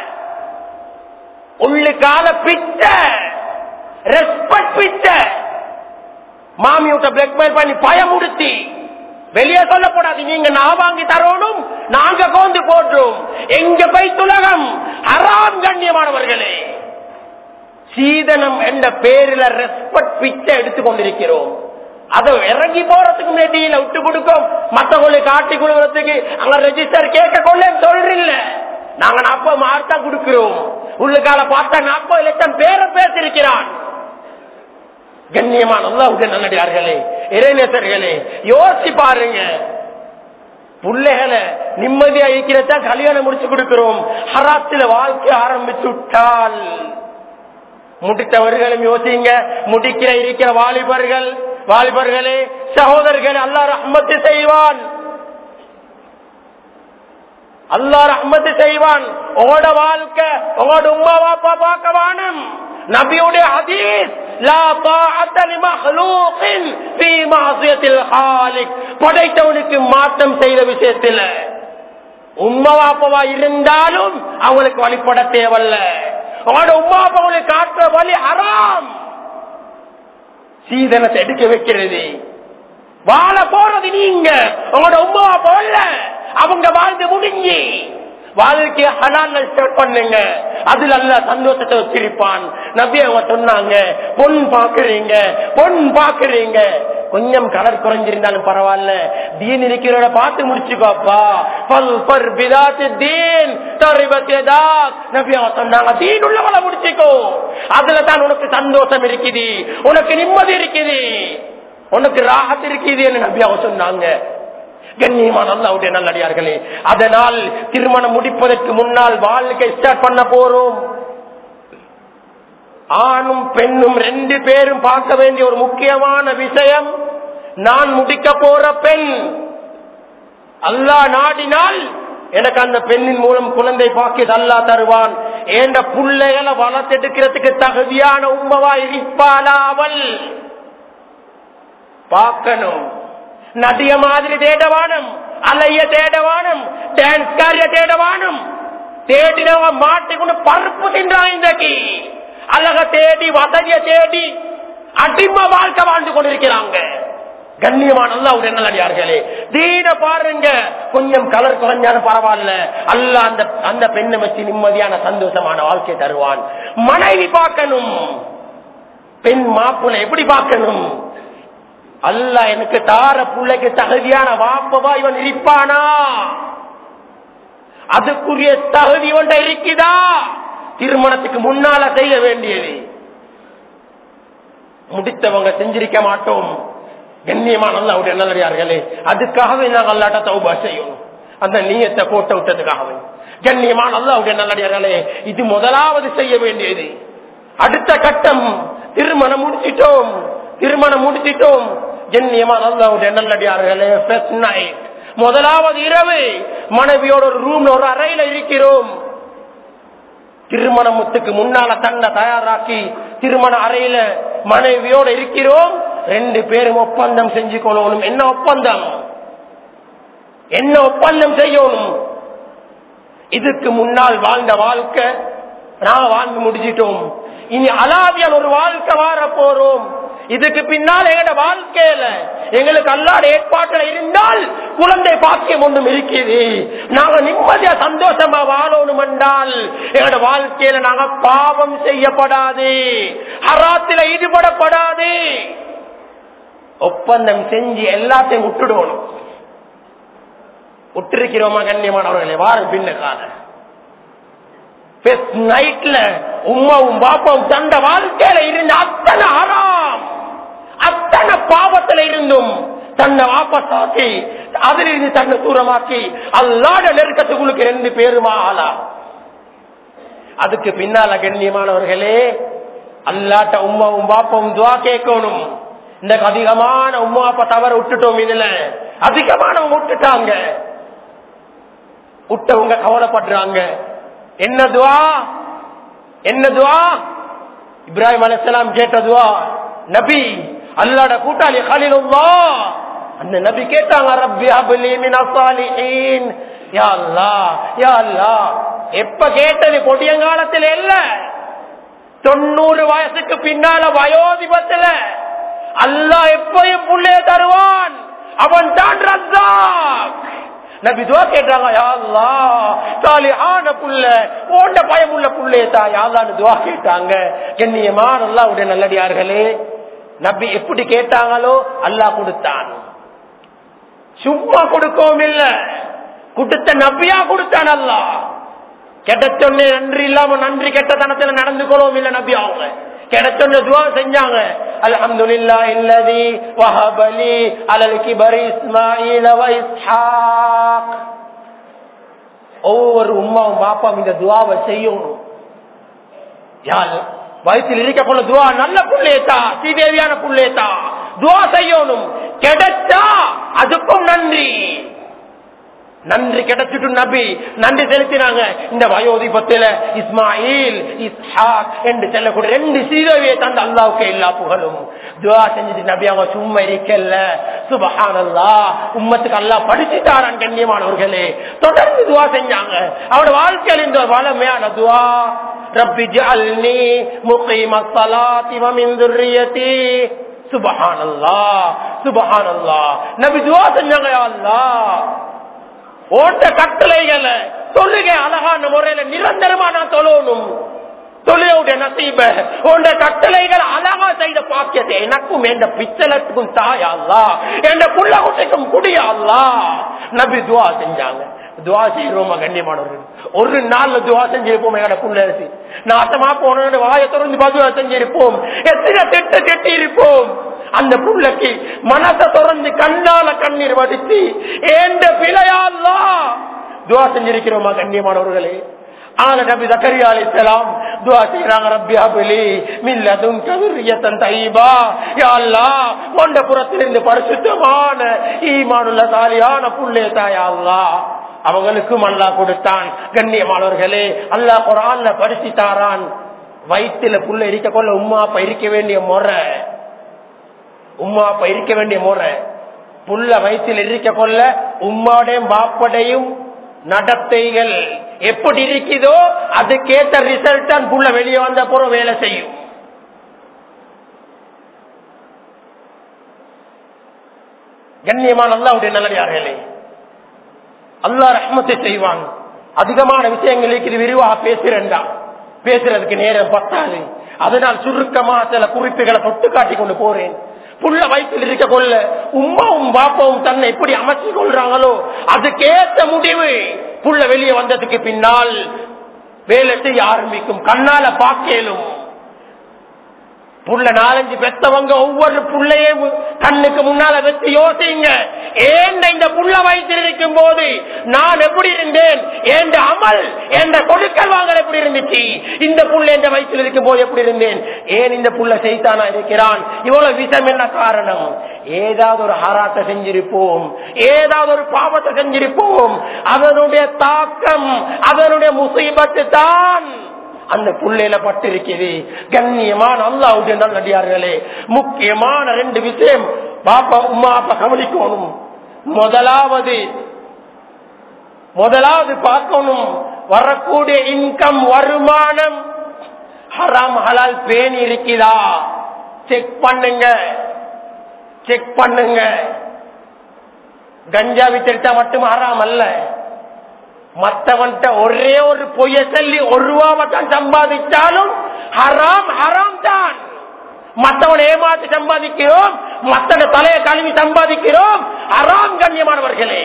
உள்ளுக்கால பிச்சை ரெஸ்பெக்ட் பிச்சை மாமியூட்ட பிளாக்மெயில் பண்ணி பயமுடுத்தி வெளியே சொல்லக்கூடாது நீங்க நான் வாங்கி தரணும் நாங்க கோந்து போன்றோம் எங்க போய் துலகம் ஹராம் கண்ணியமானவர்களே சீதனம் என்ற பேரில ரெஸ்பெக்ட் பிச்சை எடுத்துக் கொண்டிருக்கிறோம் அதை இறங்கி போறதுக்கு மேட்டியில விட்டு கொடுக்கும் மத்தவங்களை காட்டி கொடுக்கறதுக்கு அங்க ரெஜிஸ்டர் கேட்க கொள்ள சொல்றீங்க நாங்க நாற்பது மார்க் தான் கொடுக்கிறோம் உள்ளுக்கால பார்த்தா நாற்பது லட்சம் பேரை பேசிருக்கிறான் கண்ணியமான அல்லாவுக்கு நல்லடியார்களே இறைநேசர்களே யோசிச்சு பாருங்க பிள்ளைகளை நிம்மதியா இருக்கிறதா கல்யாணம் முடிச்சு கொடுக்கிறோம் ஹராத்துல வாழ்க்கை ஆரம்பிச்சு விட்டால் முடித்தவர்களும் யோசிங்க முடிக்கிற இருக்கிற வாலிபர்கள் வாலிபர்களே சகோதரர்கள் அல்லா ரஹ்மத்து செய்வான் அல்லா ரஹ்மத்து செய்வான் உங்களோட வாழ்க்கை உங்களோட உமா வாப்பா பார்க்க வானம் நபியுடைய ஹதீஸ் லா தாஅத்த லிமக்லூகின் ஃபீ மஅசியத்தில் ஹாலிக் படைத்தவனுக்கு மாற்றம் செய்த விஷயத்தில் உம்மா வாப்பவா இருந்தாலும் அவங்களுக்கு வழிபட தேவல்ல உங்களோட உமா அப்பாவுக்கு காட்டுற வழி ஹராம் சீதனத்தை எடுக்க வைக்கிறது வாழ போறது நீங்க உங்களோட உமா போல அவங்க வாழ்ந்து முடிஞ்சு வாழ்க்கை ஹலால் ஸ்டார்ட் பண்ணுங்க அதுல அல்ல சந்தோஷத்தை வச்சிருப்பான் நபி அவங்க சொன்னாங்க பொன் பாக்குறீங்க பொன் பாக்குறீங்க கொஞ்சம் கலர் குறைஞ்சிருந்தாலும் பரவாயில்ல தீன் இருக்கிறவட பார்த்து முடிச்சுக்கோப்பா பல் பர் பிதாத்து தீன் தரிபத்தேதா நபி அவங்க சொன்னாங்க தீன் உள்ளவள முடிச்சுக்கோ அதுல தான் உனக்கு சந்தோஷம் இருக்குது உனக்கு நிம்மதி இருக்குது உனக்கு ராகத் இருக்குது என்று நபி அவங்க சொன்னாங்க கண்ணியமான அல்லாவுடைய நல்லடியார்களே அதனால் திருமணம் முடிப்பதற்கு முன்னால் வாழ்க்கை ஸ்டார்ட் பண்ண போறோம் ஆணும் பெண்ணும் ரெண்டு பேரும் பார்க்க வேண்டிய ஒரு முக்கியமான விஷயம் நான் முடிக்க போற பெண் அல்லா நாடினால் எனக்கு அந்த பெண்ணின் மூலம் குழந்தை பாக்கியது அல்லா தருவான் என்ற புள்ளைகளை வளர்த்தெடுக்கிறதுக்கு தகுதியான உண்மவா இருப்பாளா அவள் பார்க்கணும் நதிய மாதிரி தேடவானம் அலைய தேடவானம் டான்ஸ்காரிய தேடவானம் தேடினவ மாட்டிக்கொண்டு பருப்பு தின்றான் இன்றைக்கு அழக தேடி வசதிய தேடி அடிம வாழ்க்கை வாழ்ந்து கொண்டிருக்கிறாங்க கண்ணியமான அல்லாவுடைய நல்லடியார்களே தீன பாருங்க கொஞ்சம் கலர் குறைஞ்சாலும் பரவாயில்ல அல்ல அந்த அந்த பெண்ணை வச்சு நிம்மதியான சந்தோஷமான வாழ்க்கை தருவான் மனைவி பார்க்கணும் பெண் மாப்பிள்ளை எப்படி பார்க்கணும் அல்ல எனக்கு தார பிள்ளைக்கு தகுதியான வாப்பவா இவன் இருப்பானா அதுக்குரிய தகுதி ஒன்றை இருக்குதா திருமணத்துக்கு முன்னால செய்ய வேண்டியது முடித்தவங்க செஞ்சிருக்க மாட்டோம் கண்ணியமான அல்லாவுடைய நல்லடியார்களே அதுக்காகவே நாங்கள் அல்லாட்ட தௌபா செய்யணும் அந்த நீயத்தை போட்ட விட்டதுக்காகவே கண்ணியமான அல்லாவுடைய நல்லடியார்களே இது முதலாவது செய்ய வேண்டியது அடுத்த கட்டம் திருமணம் முடிச்சிட்டோம் திருமணம் முடிச்சிட்டோம் கண்ணியமான அல்லாவுடைய நல்லடியார்களே ஃபர்ஸ்ட் நைட் முதலாவது இரவு மனைவியோட ஒரு ரூம்ல ஒரு அறையில இருக்கிறோம் திருமணத்துக்கு முன்னால தன்னை தயாராக்கி திருமண அறையில மனைவியோட இருக்கிறோம் ரெண்டு பேரும் ஒப்பந்தம் செஞ்சு கொள்ளணும் என்ன ஒப்பந்தம் என்ன ஒப்பந்தம் செய்யணும் இதுக்கு முன்னால் வாழ்ந்த வாழ்க்கை நான் வாழ்ந்து முடிச்சிட்டோம் இனி அலாதியான ஒரு வாழ்க்கை வார போறோம் இதுக்கு பின்னால் எங்களோட வாழ்க்கையில எங்களுக்கு அல்லாட ஏற்பாட்டில் இருந்தால் குழந்தை பாக்கியம் ஒன்றும் இருக்குது நாங்க நிம்மதியா சந்தோஷமா வாழணும் என்றால் எங்களோட வாழ்க்கையில நாங்க பாவம் செய்யப்படாது அராத்தில ஈடுபடப்படாது ஒப்பந்தம் செஞ்சு எல்லாத்தையும் விட்டுடணும் விட்டிருக்கிறோமா கண்ணியமானவர்களே வார பின்ன கால நைட்ல உமாவும் பாப்பாவும் தண்ட வாழ்க்கையில இருந்த அத்தனை ஆறாம் அத்தனை பாவத்துல இருந்தும் தன்னை வாபஸாக்கி அதிலிருந்து தன்னை தூரமாக்கி அல்லாட நெருக்கத்துக்குள்ளுக்கு ரெண்டு பேருமா ஆளா அதுக்கு பின்னால கண்ணியமானவர்களே அல்லாட்ட உமாவும் பாப்பாவும் துவா கேட்கணும் இந்த அதிகமான உமா அப்பா தவற விட்டுட்டோம் இதுல அதிகமானவங்க விட்டுட்டாங்க விட்டவங்க கவலைப்படுறாங்க என்ன துவா என்ன துவா இப்ராஹிம் அலைஹிஸ்ஸலாம் கேட்ட துவா நபி அல்லாஹ்ட கூட்டாளி கலீலுல்லாஹ் அந்த நபி கேட்டாங்க ரப்பி ஹப்லி மின சாலிஹீன் யா அல்லாஹ் யா அல்லாஹ் எப்ப கேட்டது பொடியங்காலத்துல இல்ல தொண்ணூறு வயசுக்கு பின்னால வயோதிபத்துல அல்லாஹ் எப்பயும் புள்ளைய தருவான் அவன் தான் ரஸ்ஸாக் நபி துவா கேட்டாங்க யா அல்லாஹ் சாலிஹான புள்ள ஓண்ட பயமுள்ள புள்ளைய தா யா அல்லாஹ்னு துவா கேட்டாங்க கண்ணியமான அல்லாஹ்வுடைய நல்லடியார்களே நபி எப்படி கேட்டாங்களோ அல்லாஹ் கொடுத்தான் சும்மா கொடுக்கவும் இல்ல கொடுத்த நபியா கொடுத்தான் அல்லாஹ் கிடைச்சொன்னே நன்றி இல்லாம நன்றி கெட்டத்தனத்துல நடந்து கொள்ளவும் இல்ல நபி அவங்க கிடைச்சொன்ன துவா செஞ்சாங்க அல்ஹம்துலில்லா இல்லதி வஹபலி அலல் கிபரி இஸ்மாயில் வ இஸ்ஹாக் ஒவ்வொரு உம்மாவும் பாப்பாவும் இந்த துவாவை செய்யணும் யார் வயிற்றில் இருக்க போல துவா நல்ல புள்ளேத்தா ஸ்ரீதேவியான புள்ளேத்தா துவா செய்யணும் கிடைச்சா அதுக்கும் நன்றி நன்றி கிடைச்சிட்டு நபி நன்றி செலுத்தினாங்க இந்த வயோதிபத்தில இஸ்மாயில் இஸ்ஹாக் என்று செல்லக்கூடிய ரெண்டு சீதவியை தந்த அல்லாவுக்கு எல்லா புகழும் துவா செஞ்சுட்டு நபி அவங்க சும்மா இருக்கல சுபஹான் அல்லா உம்மத்துக்கு அல்லா படிச்சுட்டாரான் கண்ணியமானவர்களே தொடர்ந்து துவா செஞ்சாங்க அவரோட வாழ்க்கையில் இந்த வளமையான துவா ரப்பி ஜஅல்னி முகீம ஸலாத்தி வ மின் ذُرِّيَّتِي சுபஹானல்லாஹ் சுபஹானல்லாஹ் நபி துவா செஞ்சாங்க யா அல்லாஹ் ஓட்ட கட்டளைகளை தொழுக அழகான முறையில நிரந்தரமா நான் தொழணும் தொழிலுடைய நசீப உண்ட கட்டளைகள் அழகா செய்த பாக்கியத்தை எனக்கும் எந்த பிச்சலத்துக்கும் தாயல்லா எந்த புள்ள குட்டைக்கும் குடியல்லா நபி துவா செஞ்சாங்க துவா செய்யறோமா கண்ணியமானவர்கள் ஒரு நாள்ல துவா செஞ்சிருப்போம் எங்கட புள்ளரசி நாட்டமா போன வாயை திறந்து பதுவா செஞ்சிருப்போம் எத்தனை திட்டு திட்டி இருப்போம் அந்த புள்ளக்கு மனசை திறந்து கண்ணால கண்ணீர் வடித்து ஏண்ட பிழையாலா துவா செஞ்சிருக்கிறோமா கண்ணியமானவர்களே ஆன நபி ஜக்கரியா அலைஹிஸ்ஸலாம் துஆ செய்றாங்க ரப்பி ஹப்லி மின் லதுன்க ذُرِّيَّةً طَيِّبَةً யா அல்லாஹ் உன்ட புறத்திலிருந்து பரிசுத்தமான ஈமானுள்ள சாலியான புள்ளே தாயா அல்லாஹ் அவங்களுக்கும் அல்லாஹ் கொடுத்தான் கண்ணியமானவர்களே அல்லாஹ் குர்ஆன்ல படிச்சு தாரான் வயிற்றுல புள்ள இருக்க கொள்ள உம்மா அப்பா இருக்க வேண்டிய முறை உம்மா அப்பா இருக்க வேண்டிய முறை புள்ள வயிற்றில் இருக்க கொள்ள உம்மாடையும் பாப்படையும் நடத்தைகள் எப்படி இருக்குதோ அதுக்கேற்ற ரிசல்ட் தான் புள்ள வெளியே வந்த அப்புறம் வேலை செய்யும் கண்ணியமான அல்லாவுடைய நல்லடியார்களே அல்லா ரஹ்மத்தை செய்வான் அதிகமான விஷயங்கள் இருக்குது விரிவாக பேசுறேன்டா பேசுறதுக்கு நேரம் பத்தாது அதனால் சுருக்கமா சில குறிப்புகளை தொட்டு காட்டி கொண்டு போறேன் புள்ள வயிற்றில் இருக்க கொள்ள உமாவும் பாப்பாவும் தன்னை எப்படி அமைச்சு கொள்றாங்களோ அதுக்கேற்ற முடிவு புள்ள வெளியே வந்ததுக்கு பின்னால் வேலை செய்ய ஆரம்பிக்கும் கண்ணால பாக்கலும் புள்ள நாலஞ்சு பெத்தவங்க ஒவ்வொரு புள்ளையும் கண்ணுக்கு முன்னால வச்சு யோசிங்க ஏண்ட இந்த புள்ள வயிற்றில் இருக்கும் போது நான் எப்படி இருந்தேன் என்ற அமல் என்ற கொடுக்கல் வாங்கல் எப்படி இருந்துச்சு இந்த புள்ள என்ற வயிற்றில் இருக்கும் போது எப்படி இருந்தேன் ஏன் இந்த புள்ள செய்தானா இருக்கிறான் இவ்வளவு விஷம் என்ன காரணம் ஏதாவது ஒரு ஹராத்தை செஞ்சிருப்போம் ஏதாவது ஒரு பாவத்தை செஞ்சிருப்போம் அதனுடைய தாக்கம் அதனுடைய முசீபத்து தான் அந்த புள்ளையில பட்டிருக்குது கண்ணியமான அல்லாவுடைய நல்லடியார்களே முக்கியமான ரெண்டு விஷயம் பாப்பா உமா அப்பா கவனிக்கணும் முதலாவது முதலாவது பார்க்கணும் வரக்கூடிய இன்கம் வருமானம் ஹராம் ஹலால் பேணி இருக்குதா செக் பண்ணுங்க செக் பண்ணுங்க கஞ்சா வித்தெடுத்தா மட்டும் ஹராம் அல்ல மத்தவன்ட்ட ஒரே ஒரு பொய்ய சொல்லி ஒரு ரூபாவை தான் சம்பாதிச்சாலும் ஹராம் ஹராம் தான் மத்தவனை ஏமாத்தி சம்பாதிக்கிறோம் மத்தன தலையை கழுவி சம்பாதிக்கிறோம் ஹராம் கண்ணியமானவர்களே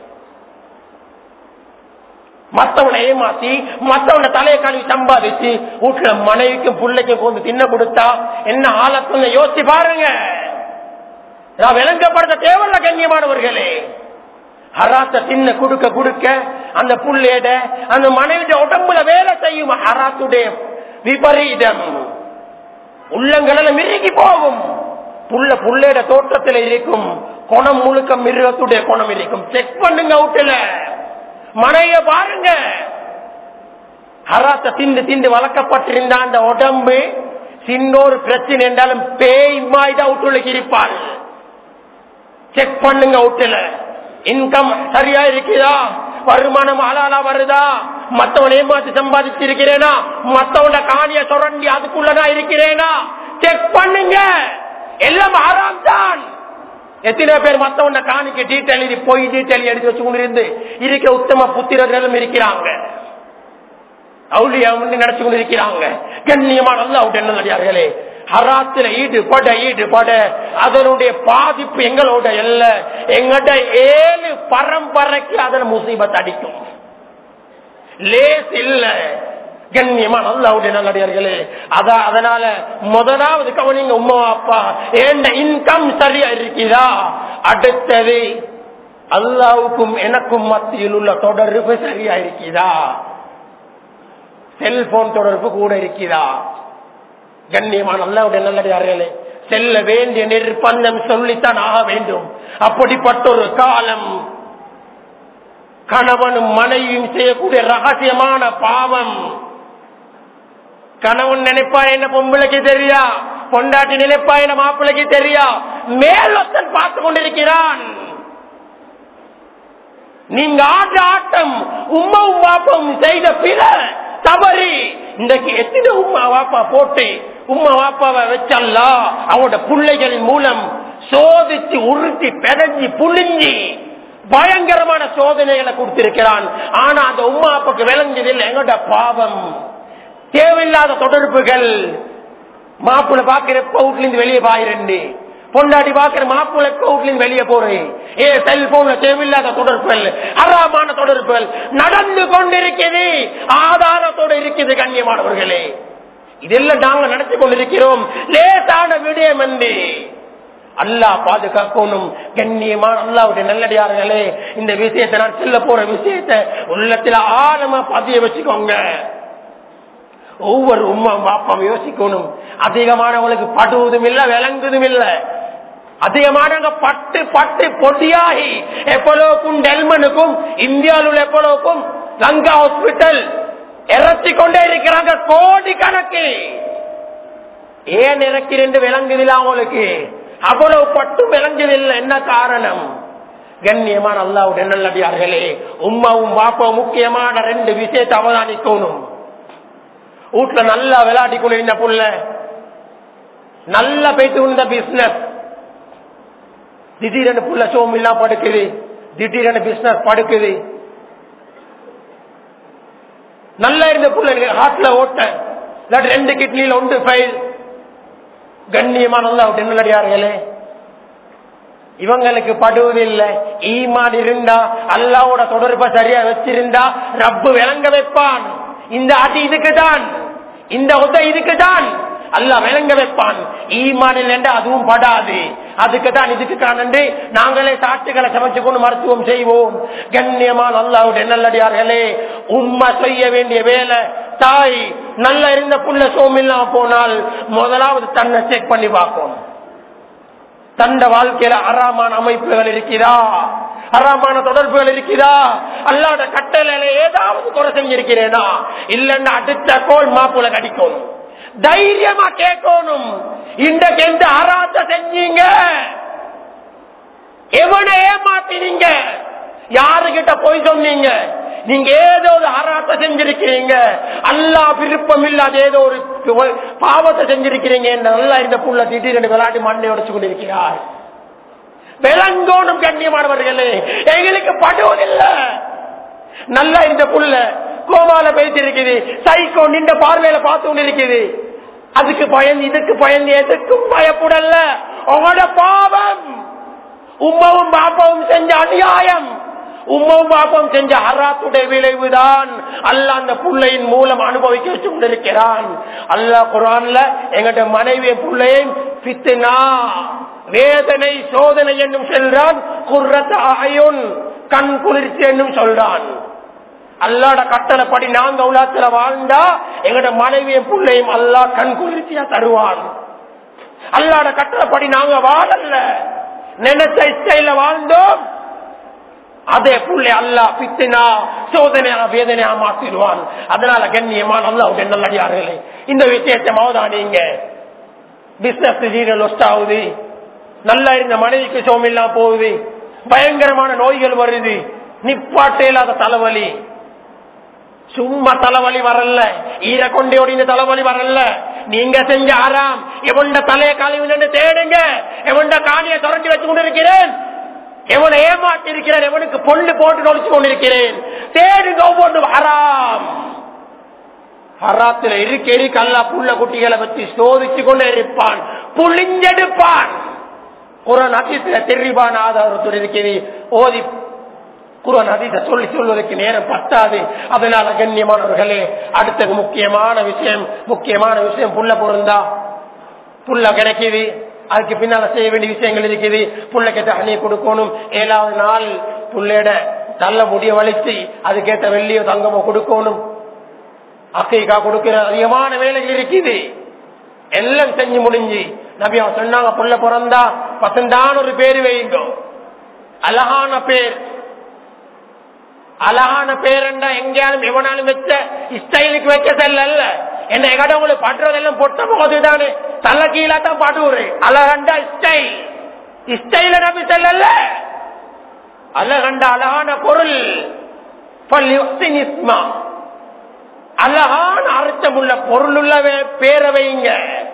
மத்தவனை ஏமாத்தி மத்தவனை தலையை கழுவி சம்பாதிச்சு வீட்டுல மனைவிக்கும் பிள்ளைக்கும் கொண்டு தின்ன கொடுத்தா என்ன ஆலத்துல யோசிச்சு பாருங்க நான் விளங்கப்படுத்த தேவையில்ல கண்ணியமானவர்களே ஹராத்த தின்ன குடுக்க குடுக்க அந்த புள்ளேட அந்த மனைவிட உடம்புல வேலை செய்யும் ஹராத்துடைய விபரீதம் உள்ளங்களில் மிருகி போகும் புள்ள புள்ளேட தோற்றத்தில் இருக்கும் குணம் முழுக்க மிருகத்துடைய குணம் இருக்கும் செக் பண்ணுங்க வீட்டுல மனைய பாருங்க ஹராத்த திண்டு திண்டு வளர்க்கப்பட்டிருந்த அந்த உடம்பு சின்னொரு பிரச்சனை என்றாலும் பேய் மாய்தான் அவுட்டுள்ள இருப்பாள் செக் பண்ணுங்க அவுட்டுல இன்கம் சரியா இருக்குதா வருமானம் அலாலா வருதா மத்தவன் ஏமாத்தி சம்பாதிச்சு இருக்கிறேனா மத்தவன காணிய சுரண்டி அதுக்குள்ளதா இருக்கிறேனா செக் பண்ணுங்க எல்லாம் ஆறாம் தான் எத்தனை பேர் மத்தவன காணிக்கு டீட்டெயில் எழுதி போய் டீட்டெயில் எடுத்து வச்சு கொண்டிருந்து இருக்க உத்தம புத்திரர்களும் இருக்கிறாங்க அவுளியா முன்னு நடத்தி கொண்டு இருக்கிறாங்க கண்ணியமான நல்ல அவுட் என்ன நடிகார்களே ஹராத்துல ஈடுபட ஈடுபட அதனுடைய பாதிப்பு எங்களோட இல்ல எங்கட ஏழு பரம்பரைக்கு அதன் முசீபத் அடிக்கும் லேஸ் இல்ல கண்ணியமா நல்ல அவுடைய நல்லடியார்களே அதான் அதனால முதலாவது கவனிங்க உமா அப்பா ஏண்ட இன்கம் சரியா இருக்குதா அடுத்தது அல்லாவுக்கும் எனக்கும் மத்தியில் உள்ள தொடர்பு சரியா இருக்குதா செல்போன் தொடர்பு கூட இருக்குதா கண்ணியமான அல்லாவுடைய நல்லடியார்களே செல்ல வேண்டிய நிர்பந்தம் சொல்லித்தான் ஆக வேண்டும் அப்படிப்பட்ட ஒரு காலம் கணவனும் மனைவியும் செய்யக்கூடிய ரகசியமான பாவம் கணவன் நினைப்பா என்ன பொம்பளைக்கு தெரியா பொண்டாட்டி நினைப்பா என்ன மாப்பிள்ளைக்கு தெரியா மேலொத்தன் பார்த்து கொண்டிருக்கிறான் நீங்க ஆட்ட ஆட்டம் உமாவும் பாப்பாவும் செய்த பிற தவறு இன்றைக்கு எத்தனை உமா வாப்பா போட்டு உமா வாப்பாவை வச்சல்லா அவனோட பிள்ளைகள் மூலம் சோதிச்சு உருட்டி பெதஞ்சி புளிஞ்சி பயங்கரமான சோதனைகளை கொடுத்திருக்கிறான் ஆனா அந்த உமா அப்பாக்கு விளங்குதில் எங்கட பாவம் தேவையில்லாத தொடர்புகள் மாப்பிள்ள பாக்குறப்ப வீட்டுல இருந்து வெளியே பாயிரண்டு பொண்டாட்டி பாக்குற மாப்பிள்ள வீட்டுல இருந்து வெளியே போறேன் ஏ செல்போன்ல தேவையில்லாத தொடர்புகள் அறாமான தொடர்புகள் நடந்து கொண்டிருக்கிறது ஆதாரத்தோடு இருக்குது கண்ணியமானவர்களே இதெல்லாம் நாங்க நடத்தி கொண்டிருக்கிறோம் லேசான விடயம் என்று அல்லாஹ் பாதுகாக்கணும் கண்ணியமான அல்லாவுடைய நல்லடியார்களே இந்த விஷயத்தை நான் சொல்ல போற விஷயத்தை உள்ளத்துல ஆழமா பதிய வச்சுக்கோங்க ஒவ்வொரு உமா பாப்பாவும் யோசிக்கணும் அதிகமானவங்களுக்கு படுவதும் இல்ல விளங்குவதும் இல்ல அதிகமானவங்க பட்டு பட்டு பொடியாகி எப்பலோக்கும் டெல்மனுக்கும் இந்தியாவில் உள்ள எப்பலோக்கும் லங்கா ஹாஸ்பிட்டல் இறச்சி கொண்டே இருக்கிறாங்க கோடி கணக்கு ஏன் இறக்கிறேன் விளங்குதில்ல அவங்களுக்கு அவ்வளவு பட்டு விளங்குதில்லை என்ன காரணம் கண்ணியமான அல்லாவுடைய நல்லடியார்களே உமாவும் பாப்பாவும் முக்கியமான ரெண்டு விஷயத்தை அவதானிக்கணும் வீட்டுல நல்லா விளையாடி கொண்டிருந்த புள்ள நல்லா போயிட்டு இருந்த பிசினஸ் திடீரென புள்ள சோம் இல்லா படுக்குது திடீரென பிசினஸ் படுக்குது நல்லா இருந்த புள்ள ஹார்ட்ல ஓட்ட இல்லாட்டி ரெண்டு கிட்னில ஒன்று ஃபைல் கண்ணியமா நல்லா நல்லடியார்களே இவங்களுக்கு படுவதில்லை ஈமான் இருந்தா அல்லாவோட தொடர்பை சரியா வச்சிருந்தா ரப்பு விளங்க வைப்பான் இந்த அடி இதுக்குதான் இந்த உத இதுக்குதான் அல்ல விளங்க வைப்பான் ஈமானில் என்று அதுவும் படாது அதுக்கு தான் இதுக்கு காணண்டு நாங்களே சாட்டுகளை சமைச்சு கொண்டு மருத்துவம் செய்வோம் கண்ணியமான அல்லாவுடைய நல்லடியார்களே உண்மை செய்ய வேண்டிய வேலை தாய் நல்லா இருந்த புள்ள சோமில்லாம போனால் முதலாவது தன்னை செக் பண்ணி பார்க்கணும் தண்ட வாழ்க்கையில அறாமான அமைப்புகள் இருக்கிறா அறாமான தொடர்புகள் இருக்கிறா அல்லாத கட்டளையில ஏதாவது குறை செஞ்சிருக்கிறேனா இல்லன்னா அடுத்த கோல் மாப்புல கடிக்கணும் தைரியமா கேட்கணும் இன்றைக்கு எந்த அராத்த செஞ்சீங்க எவனை ஏமாத்தினீங்க யாருகிட்ட போய் சொன்னீங்க நீங்க ஏதோ ஒரு அராத்த செஞ்சிருக்கிறீங்க அல்லா விருப்பம் இல்லாத ஏதோ ஒரு பாவத்தை செஞ்சிருக்கிறீங்க நல்லா இந்த புள்ள திடீரென்று விளையாட்டு மண்ணை உடைச்சு கொண்டிருக்கிறார் விளங்கோணும் கண்ணியமானவர்களே எங்களுக்கு படுவதில்லை நல்லா இந்த புள்ள கோமால பேசி இருக்குது சைக்கோ நின்ற பார்வையில பார்த்து கொண்டு இருக்குது அதுக்கு பயந்து இதுக்கு பயந்து எதுக்கும் பயப்படல உங்களோட பாவம் உமாவும் பாப்பாவும் செஞ்ச அநியாயம் உமாவும் பாப்பாவும் செஞ்ச ஹராத்துடைய விளைவுதான் அல்ல அந்த புள்ளையின் மூலம் அனுபவிக்க வச்சு கொண்டிருக்கிறான் அல்ல குரான்ல எங்கட மனைவியும் பிள்ளையும் பித்துனா வேதனை சோதனை என்னும் செல்றான் குர்ரத் ஆயுன் கண் குளிர்ச்சி என்னும் சொல்றான் அல்லாட கட்டளைப்படி நாங்க உலகத்துல வாழ்ந்தா எங்கட மனைவியும் பிள்ளையும் அல்லா கண் குளிர்ச்சியா தருவான் அல்லாட கட்டளைப்படி நாங்க வாழல நினைச்ச இச்சையில வாழ்ந்தோம் அதே புள்ளை அல்லா பித்தினா சோதனையா வேதனையா மாத்திடுவான் அதனால கண்ணியமான அல்லாவுடைய நல்லடியார்களே இந்த விஷயத்தை மோதா நீங்க பிசினஸ் திடீர்னு லொஸ்ட் ஆகுது நல்லா இருந்த மனைவிக்கு சோமில்லா போகுது பயங்கரமான நோய்கள் வருது நிப்பாட்டே இல்லாத தலைவலி சும்மா தலைவலி வரல ஈர கொண்டே ஒடிந்த தலைவலி வரல நீங்க செஞ்ச ஆறாம் எவண்ட தலைய கழுவி தேடுங்க எவண்ட காணிய தொடர்ந்து வச்சு கொண்டிருக்கிறேன் எவனை ஏமாற்றி இருக்கிறேன் எவனுக்கு பொண்ணு போட்டு நொழிச்சு கொண்டிருக்கிறேன் தேடுங்க ஒவ்வொன்று ஹராம் ஹராத்துல இருக்கேறி கல்லா புள்ள குட்டிகளை பத்தி சோதிச்சு கொண்டே இருப்பான் புளிஞ்செடுப்பான் குரான் அதிசல தெரிவான ஆதாரத்தோடு இருக்கிறது ஓதி குரான் அதிச சொல்லி சொல்வதற்கு நேரம் பத்தாது அதனால கண்ணியமானவர்களே அடுத்தது முக்கியமான விஷயம் முக்கியமான விஷயம் புள்ள பொருந்தா புள்ள கிடைக்குது அதுக்கு பின்னால செய்ய வேண்டிய விஷயங்கள் இருக்குது புள்ளைக்கு தண்ணியை கொடுக்கணும் ஏழாவது நாள் புள்ளையோட நல்ல முடிய வலிச்சு அதுக்கேற்ற வெள்ளியோ தங்கமோ கொடுக்கணும் அக்கைக்கா கொடுக்கிற அதிகமான வேலைகள் இருக்குது எல்லாம் செஞ்சு முடிஞ்சு நபி அவன் சொன்னாங்க புள்ள பிறந்தா பசந்தான ஒரு பேர் வைங்க அழகான பேர் அழகான பேர் என்றா எங்கேயாலும் எவனாலும் வச்ச ஸ்டைலுக்கு வைக்க செல்ல என்ன எங்கட உங்களுக்கு படுறதெல்லாம் பொட்ட போதுதானே தள்ள கீழா தான் படுவுரு அழகண்டா ஸ்டைல் ஸ்டைல நபி செல்லல அழகண்டா அழகான பொருள் அழகான அர்த்தமுள்ள பொருளுள்ள பேரை வைங்க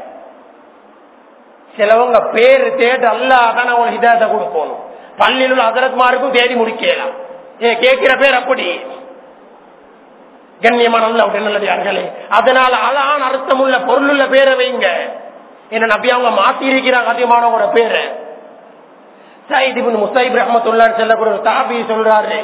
சிலவங்க பேரு தேடு அல்லாதான் அவங்களுக்கு இதாத கொடுக்கணும் பள்ளியில் உள்ள அதரத்மாருக்கும் தேடி முடிக்கலாம் ஏ கேட்கிற பேர் அப்படி கண்ணியமான நல்லதார்களே அதனால அழகான அர்த்தம் உள்ள பொருள் உள்ள பேரை வைங்க என்ன நபி அவங்க மாத்தி இருக்கிறாங்க அதிகமானவங்களோட பேரை சைதிபின் முசைப் ரஹமத்துல்லான்னு சொல்லக்கூடிய ஒரு தாபி சொல்றாரு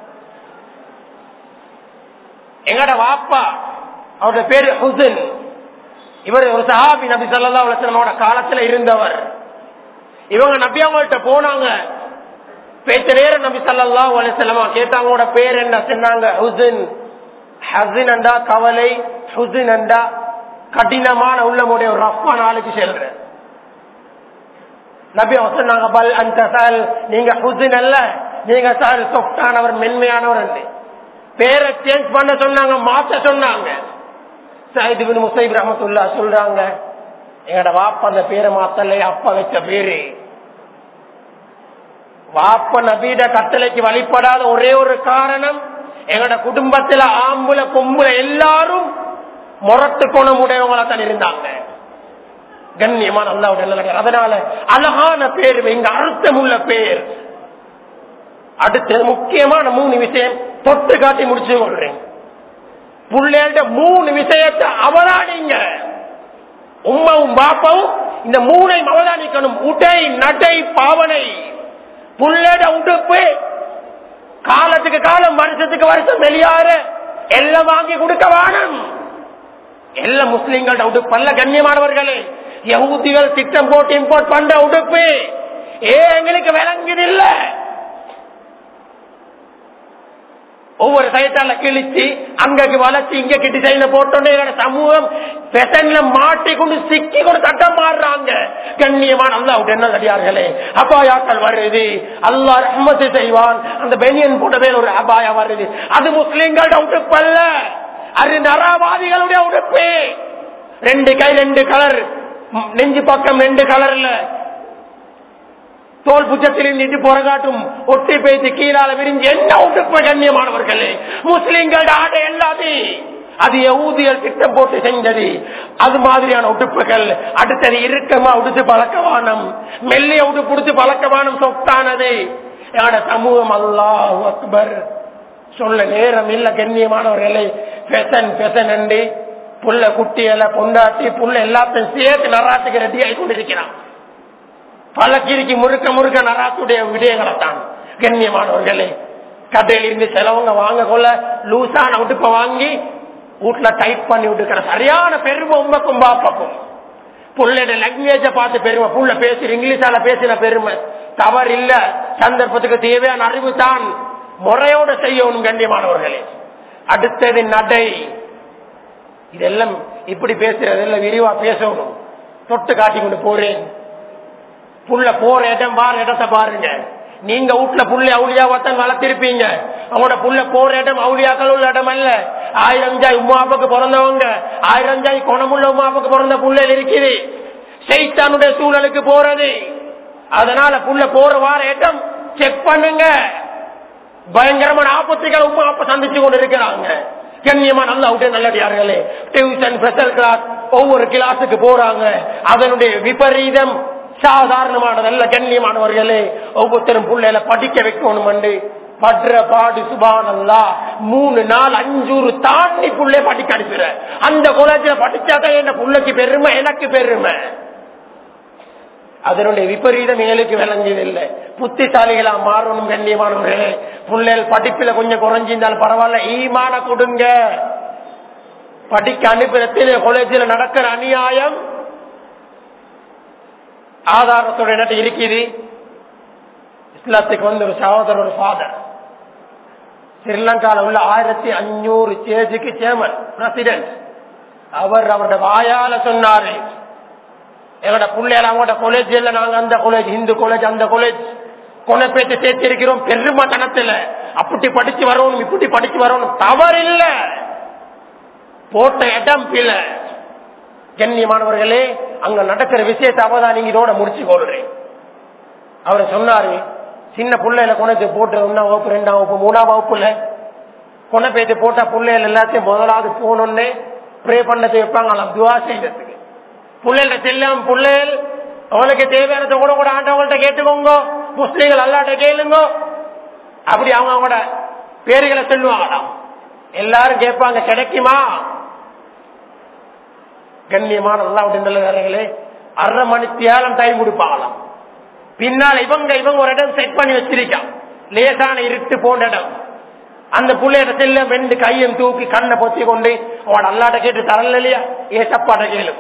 எங்கட வாப்பா அவருடைய பேரு ஹுசன் இவர் ஒரு சஹாபி நபி சல்லா அலுவலமோட காலத்துல இருந்தவர் இவங்க நபி அவங்கள்ட்ட போனாங்க பேச்ச நேரம் நபி சல்லா அலுவலமா கேட்டாங்களோட பேர் என்ன சொன்னாங்க ஹுசன் ஹசின் அண்டா கவலை ஹுசின் அண்டா கடினமான உள்ளமுடைய ஒரு ரஃபா நாளைக்கு செல்ற நபி அவங்க சொன்னாங்க பல் அந்த சால் நீங்க ஹுசின் அல்ல நீங்க சால் சொஃப்டானவர் மென்மையானவர் பேரை சேஞ்ச் பண்ண சொன்னாங்க மாத்த சொன்னாங்க சைதுபின் முசைப் ரஹமத்துல்லா சொல்றாங்க எங்கட வாப்ப அந்த பேரை மாத்தல அப்பா வச்ச பேரு வாப்ப நபீட கட்டளைக்கு வழிபடாத ஒரே ஒரு காரணம் எங்கட குடும்பத்துல ஆம்புல பொம்புல எல்லாரும் முரட்டு குணம் உடையவங்களா தான் இருந்தாங்க கண்ணியமான அல்லாவுடைய அதனால அழகான பேர் இங்க அர்த்தம் உள்ள பேர் அடுத்து முக்கியமான மூணு விஷயம் தொட்டு காட்டி முடிச்சு கொள்றேன் புள்ளேண்ட மூணு விஷயத்தை அவதானிங்க உமாவும் பாப்பாவும் இந்த மூணையும் அவதானிக்கணும் உடை நடை பாவனை புள்ளேட உடுப்பு காலத்துக்கு காலம் வருஷத்துக்கு வருஷம் வெளியாற எல்லாம் வாங்கி கொடுக்க வானம் எல்லா முஸ்லீம்களோட உடுப்பு அல்ல கண்ணியமானவர்களே யகுதிகள் திட்டம் போட்டு இம்போர்ட் பண்ற உடுப்பு ஏ எங்களுக்கு விளங்குது இல்ல ஒவ்வொரு சைட்டால கிழிச்சு அங்கக்கு வளர்ச்சி இங்க டிசைன்ல போட்டோன்னே சமூகம் பெசன்ல மாட்டி கொண்டு சிக்கி கொண்டு சட்டம் மாறுறாங்க கண்ணியமான அல்லா என்ன அடியார்களே அபாயாக்கள் வருது அல்லா ரஹ்மத்து செய்வான் அந்த பெனியன் போட்ட பேர் ஒரு அபாயா வருது அது முஸ்லிம்களோட உடுப்பு அல்ல அது நரவாதிகளுடைய உடுப்பு ரெண்டு கை ரெண்டு கலர் நெஞ்சு பக்கம் ரெண்டு கலர்ல தோல் புஜத்தில் நின்று போராட்டும் ஒட்டி பேசி கீழால விரிஞ்சு என்ன உடுப்பு கண்ணியமானவர்களே முஸ்லிம்கள் ஆடை எல்லாமே அது ஊதியல் திட்டம் போட்டு செஞ்சது அது மாதிரியான உடுப்புகள் அடுத்தது இறுக்கமா உடுத்து பழக்கவானம் மெல்லிய உடுப்பு உடுத்து பழக்கவானம் சொத்தானது யாட சமூகம் அல்லாஹ் அக்பர் சொல்ல நேரம் இல்ல கண்ணியமானவர்களை பெசன் பெசன் அண்டி புள்ள குட்டியல கொண்டாட்டி புள்ள எல்லாத்தையும் சேர்த்து நராத்துக்கு ரெடி ஆகி கொண்டிருக்கிறான் பழக்கிரிக்கு முறுக்க முறுக்க நராத்துடைய விடயங்களை தான் கண்ணியமானவர்களே கடையில் இருந்து சிலவங்க வாங்க கொள்ள லூசான உடுப்ப வாங்கி வீட்டுல டைப் பண்ணி விட்டுக்கிற சரியான பெருமை உண்மைக்கும் பாப்பாக்கும் புள்ளோட லாங்குவேஜ பார்த்து பெருமை புள்ள பேசுற இங்கிலீஷால பேசின பெருமை தவறு இல்ல சந்தர்ப்பத்துக்கு தேவையான அறிவு தான் முறையோட செய்யணும் கண்ணியமானவர்களே அடுத்தது நடை இதெல்லாம் இப்படி பேசுறதெல்லாம் விரிவா பேசணும் தொட்டு காட்டி கொண்டு போறேன் புள்ள போற இடம் பாரு இடத்தை பாருங்க நீங்க வீட்டுல புள்ள அவுளியாவத்தான் வளர்த்திருப்பீங்க அவங்களோட புள்ள போற இடம் அவுளியாக்கள் உள்ள இடம் அல்ல ஆயிரம் ஜாய் உமா அப்பாக்கு பிறந்தவங்க ஆயிரம் ஜாய் குணமுள்ள உமா அப்பாக்கு பிறந்த புள்ளைகள் இருக்குது சைத்தானுடைய சூழலுக்கு போறது அதனால புள்ள போற வார இடம் செக் பண்ணுங்க பயங்கரமான ஆபத்துகள் உமா அப்ப சந்திச்சு கொண்டு இருக்கிறாங்க கண்ணியமா நல்ல அவுட்டே நல்லடியார்களே டியூஷன் ஸ்பெஷல் கிளாஸ் ஒவ்வொரு கிளாஸுக்கு போறாங்க அதனுடைய விபரீதம் சாதாரணமானதல்ல கண்ணியமானவர்களே ஒவ்வொருத்தரும் பிள்ளையில படிக்க வைக்கணும் அண்டு படுற பாடு சுபானல்லா மூணு நாள் அஞ்சூறு தாண்டி புள்ளை படிக்க அனுப்புற அந்த காலேஜ்ல படிச்சாதான் என்ன புள்ளைக்கு பெருமை எனக்கு பெருமை அதனுடைய விபரீதம் எங்களுக்கு விளங்கியதில்லை புத்திசாலிகளா மாறணும் கண்ணியமானவர்களே பிள்ளைகள் படிப்புல கொஞ்சம் குறைஞ்சிருந்தாலும் பரவாயில்ல ஈமான கொடுங்க படிக்க அனுப்புறத்தில் காலேஜில் நடக்கிற அநியாயம் ஆதாரத்தோட என்ன இருக்குது இஸ்லாத்துக்கு வந்து ஒரு சகோதரர் ஒரு ஃபாதர் ஸ்ரீலங்கால உள்ள ஆயிரத்தி அஞ்சூறு சேஜுக்கு சேமன் பிரசிடென்ட் அவர் அவருடைய வாயால சொன்னாரு எங்களோட பிள்ளைகள் அவங்களோட காலேஜ் இல்ல நாங்க அந்த காலேஜ் இந்து காலேஜ் அந்த காலேஜ் கொலை பேச்சு சேர்த்திருக்கிறோம் பெருமத்தனத்துல அப்படி படிச்சு வரணும் இப்படி படிச்சு வரணும் தவறில்ல போட்ட இடம் பில கண்ணியமானவர்களே அங்க நடக்கிற விஷயத்தை அவதான் நீங்க இதோட முடிச்சு கொள்றேன் அவர் சொன்னாரு சின்ன பிள்ளையில கொனைச்சு போட்டு ஒன்னா வகுப்பு ரெண்டாம் வகுப்பு மூணாம் வகுப்புல கொனை பேச்சு போட்டா பிள்ளைகள் எல்லாத்தையும் முதலாவது போகணும்னு ப்ரே பண்ணது வைப்பாங்க துவா செய்யறதுக்கு பிள்ளைகள செல்லம் பிள்ளைகள் அவனுக்கு தேவையானதை கூட கூட ஆண்டவங்கள்ட்ட கேட்டுக்கோங்க முஸ்லீம்கள் அல்லாட்ட கேளுங்க அப்படி அவங்க அவங்களோட பேர்களை சொல்லுவாங்களாம் எல்லாரும் கேட்பாங்க கிடைக்குமா கண்ணியமான நல்லா நல்லே அரை மணி தியாலம் டைம் கொடுப்பாங்களாம் பின்னால் இவங்க இவங்க ஒரு இடம் செட் பண்ணி வச்சிருக்கான் லேசான இருட்டு போன்ற இடம் அந்த புள்ளையிட செல்ல ரெண்டு கையும் தூக்கி கண்ணை பொத்தி கொண்டு அவன் அல்லாட்ட கேட்டு தரல இல்லையா ஏசப்பாட்ட கேளு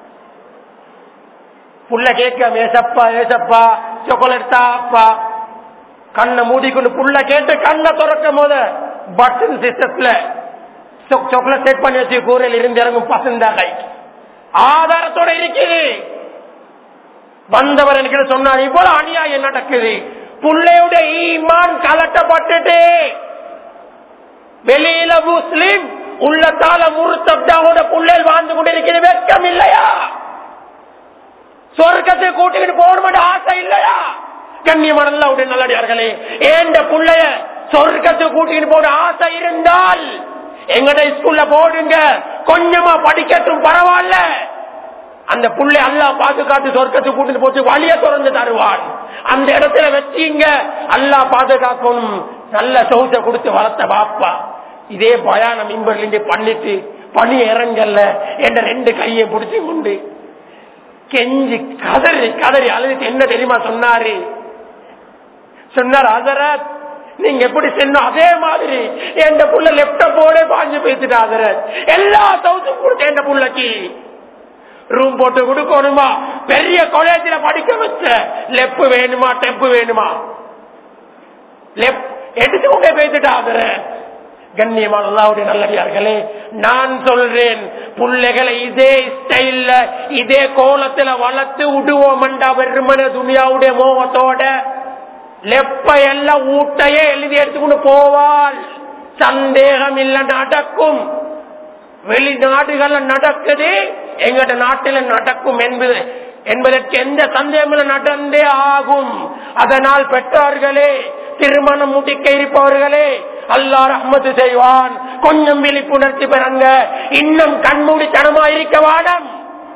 புள்ள கேட்க ஏசப்பா ஏசப்பா சாக்லேட் தாப்பா கண்ணை மூடிக்கொண்டு புள்ள கேட்டு கண்ணை திறக்கும் போது பட்டன் சிஸ்டத்துல சாக்லேட் செட் பண்ணி வச்சு கூரையில் இருந்து இறங்கும் பசந்தா கை ஆதாரத்தோட இருக்குது வந்தவர் எனக்கு சொன்னார் இவ்வளவு அநியாயம் நடக்குது புள்ளையுடைய ஈமான் கலட்டப்பட்டுட்டு வெளியில முஸ்லிம் உள்ளத்தால முருத்தப்தாவோட புள்ளையில் வாழ்ந்து கொண்டிருக்கிறது வெட்கம் இல்லையா சொர்க்கத்தை கூட்டிக்கிட்டு போகணும் ஆசை இல்லையா கண்ணியமான நல்லடியார்களே ஏண்ட புள்ளைய சொர்க்கத்தை கூட்டிக்கிட்டு போன ஆசை இருந்தால் எங்கட ஸ்கூல்ல போடுங்க கொஞ்சமா படிக்கட்டும் பரவாயில்ல அந்த புள்ளை அல்லா பாதுகாத்து சொர்க்கத்தை கூட்டிட்டு போச்சு வழிய திறந்து தருவான் அந்த இடத்துல வச்சீங்க அல்லா பாதுகாக்கணும் நல்ல சௌச கொடுத்து வளர்த்த பாப்பா இதே பயான மிம்பர்ல பண்ணிட்டு பணி இறங்கல்ல என்ற ரெண்டு கையை பிடிச்சு கொண்டு கெஞ்சி கதறி கதறி அழுதுட்டு என்ன தெரியுமா சொன்னாரு சொன்னார் அதரத் நீங்க எப்படி சென்னோம் அதே மாதிரி எந்த புள்ள லெப்ட போட பாஞ்சு பேசிட்டு அதரத் எல்லா சவுத்தும் கொடுத்த எந்த புள்ளக்கு ரூம் போட்டு கொடுக்கணுமா பெரிய காலேஜில் படிக்க வச்ச லெப்பு வேணுமா டெப்பு வேணுமா லெப் எடுத்து கொண்டே பேசிட்டாங்க கண்ணியமான அல்லாவுடைய நல்லடியார்களே நான் சொல்றேன் பிள்ளைகளை இதே ஸ்டைல்ல இதே கோலத்துல வளர்த்து விடுவோம்டா வெறுமன துனியாவுடைய மோகத்தோட லெப்ப எல்லாம் ஊட்டையே எழுதி எடுத்துக்கொண்டு போவாள் சந்தேகம் இல்ல நடக்கும் வெளிநாடுகள்ல நடக்குது எங்கட நாட்டில நடக்கும் என்பது என்பதற்கு எந்த சந்தேகம் நடந்தே ஆகும் அதனால் பெற்றோர்களே திருமணம் முடிக்க இருப்பவர்களே அல்லா ரஹ்மத்து செய்வான் கொஞ்சம் விழிப்புணர்ச்சி பெறங்க இன்னும் கண்மூடித்தனமா இருக்க வாடம்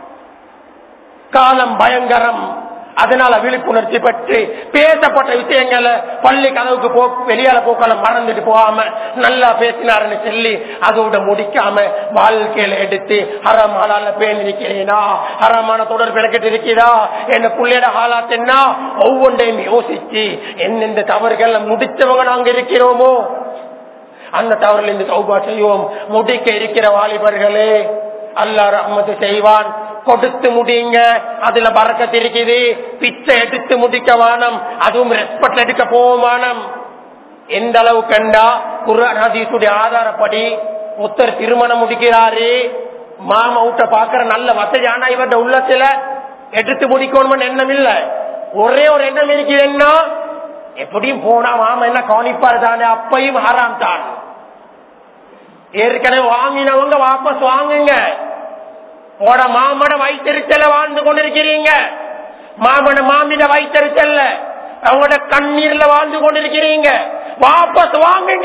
காலம் பயங்கரம் அதனால விழிப்புணர்ச்சி பெற்று பேசப்பட்ட விஷயங்களை பள்ளி கதவுக்கு போ வெளியால போக்கால மறந்துட்டு போகாம நல்லா பேசினாருன்னு சொல்லி அதோட முடிக்காம வாழ்க்கையில எடுத்து ஹரமானால பேணிருக்கிறேனா ஹரமான தொடர் பிறக்கிட்டு இருக்கிறா என்ன புள்ளையோட ஹாலாத் என்ன ஒவ்வொன்றையும் யோசிச்சு எந்தெந்த தவறுகள் முடிச்சவங்க நாங்க இருக்கிறோமோ அந்த தவறில் இருந்து சௌபா செய்வோம் முடிக்க இருக்கிற வாலிபர்களே அல்லா ரஹ்மத்து செய்வான் கொடுத்து முடியுங்க அதுல பறக்கத்து இருக்குது பிச்சை எடுத்து முடிக்க வானம் அதுவும் ரெஸ்பெக்ட் எடுக்க போவானம் எந்த அளவு கண்டா குரானீசுடைய ஆதாரப்படி ஒருத்தர் திருமணம் முடிக்கிறாரு மாமா விட்ட பாக்குற நல்ல வசதி ஆனா இவருடைய உள்ளத்துல எடுத்து முடிக்கணும்னு எண்ணம் இல்ல ஒரே ஒரு எண்ணம் இருக்குது என்ன எப்படியும் போனா மாமா என்ன கவனிப்பாரு தானே அப்பையும் ஹராம் தான் ஏற்கனவே வாங்கினவங்க வாபஸ் வாங்குங்க போட மாமட வைத்தறிச்சல வாழ்ந்து கொண்டிருக்கிறீங்க மாமன மாமிட வைத்தறிச்சல்ல அவங்களோட கண்ணீர்ல வாழ்ந்து கொண்டிருக்கிறீங்க வாபஸ் வாங்குங்க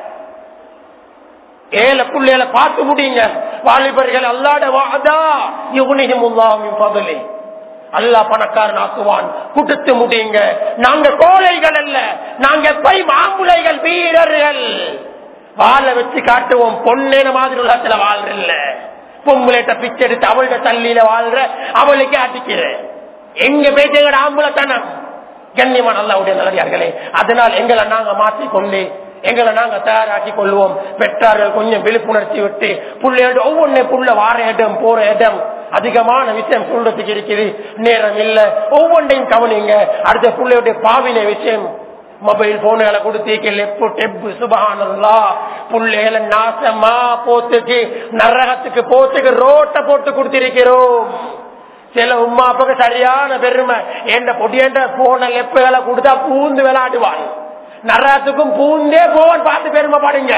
ஏழை புள்ளையில பார்த்து முடியுங்க வாலிபர்கள் அல்லாட வாதா இவனையும் உல்லாமின் பதலி அல்லா பணக்காரன் ஆக்குவான் குடுத்து முடியுங்க நாங்க கோழைகள் அல்ல நாங்க எப்பய் மாமுலைகள் வீரர்கள் வாழ வச்சு காட்டுவோம் பொன்னேன மாதிரி உலகத்துல வாழ்றல்ல பொம்பளைட்ட பிச்சை எடுத்து அவள்கிட்ட தள்ளியில வாழ்ற அவளுக்கு அடிக்கிற எங்க பேச்சுங்கட ஆம்பளத்தனம் கண்ணியமான அல்லாவுடைய நல்லடியார்களே அதனால் எங்களை நாங்க மாற்றிக்கொண்டு எங்களை நாங்க தயாராக்கி கொள்வோம் பெற்றார்கள் கொஞ்சம் விழிப்புணர்ச்சி விட்டு புள்ளையோட ஒவ்வொன்னு புள்ள வார இடம் போற இடம் அதிகமான விஷயம் சொல்றதுக்கு இருக்குது நேரம் இல்ல ஒவ்வொன்றையும் கவனிங்க அடுத்த புள்ளையோட பாவின விஷயம் மொபைல் போனுகளை கொடுத்து லெப்பு டெப்பு சுபானல்லா புள்ளைகளை நாசமா போத்துக்கு நரகத்துக்கு போத்துக்கு ரோட்டை போட்டு கொடுத்திருக்கிறோம் சில உமா அப்பாக்கு சரியான பெருமை எந்த பொடியண்ட போன லெப்புகளை கொடுத்தா பூந்து விளையாடுவான் நரகத்துக்கும் பூந்தே போவன் பார்த்து பெருமைப்படுங்க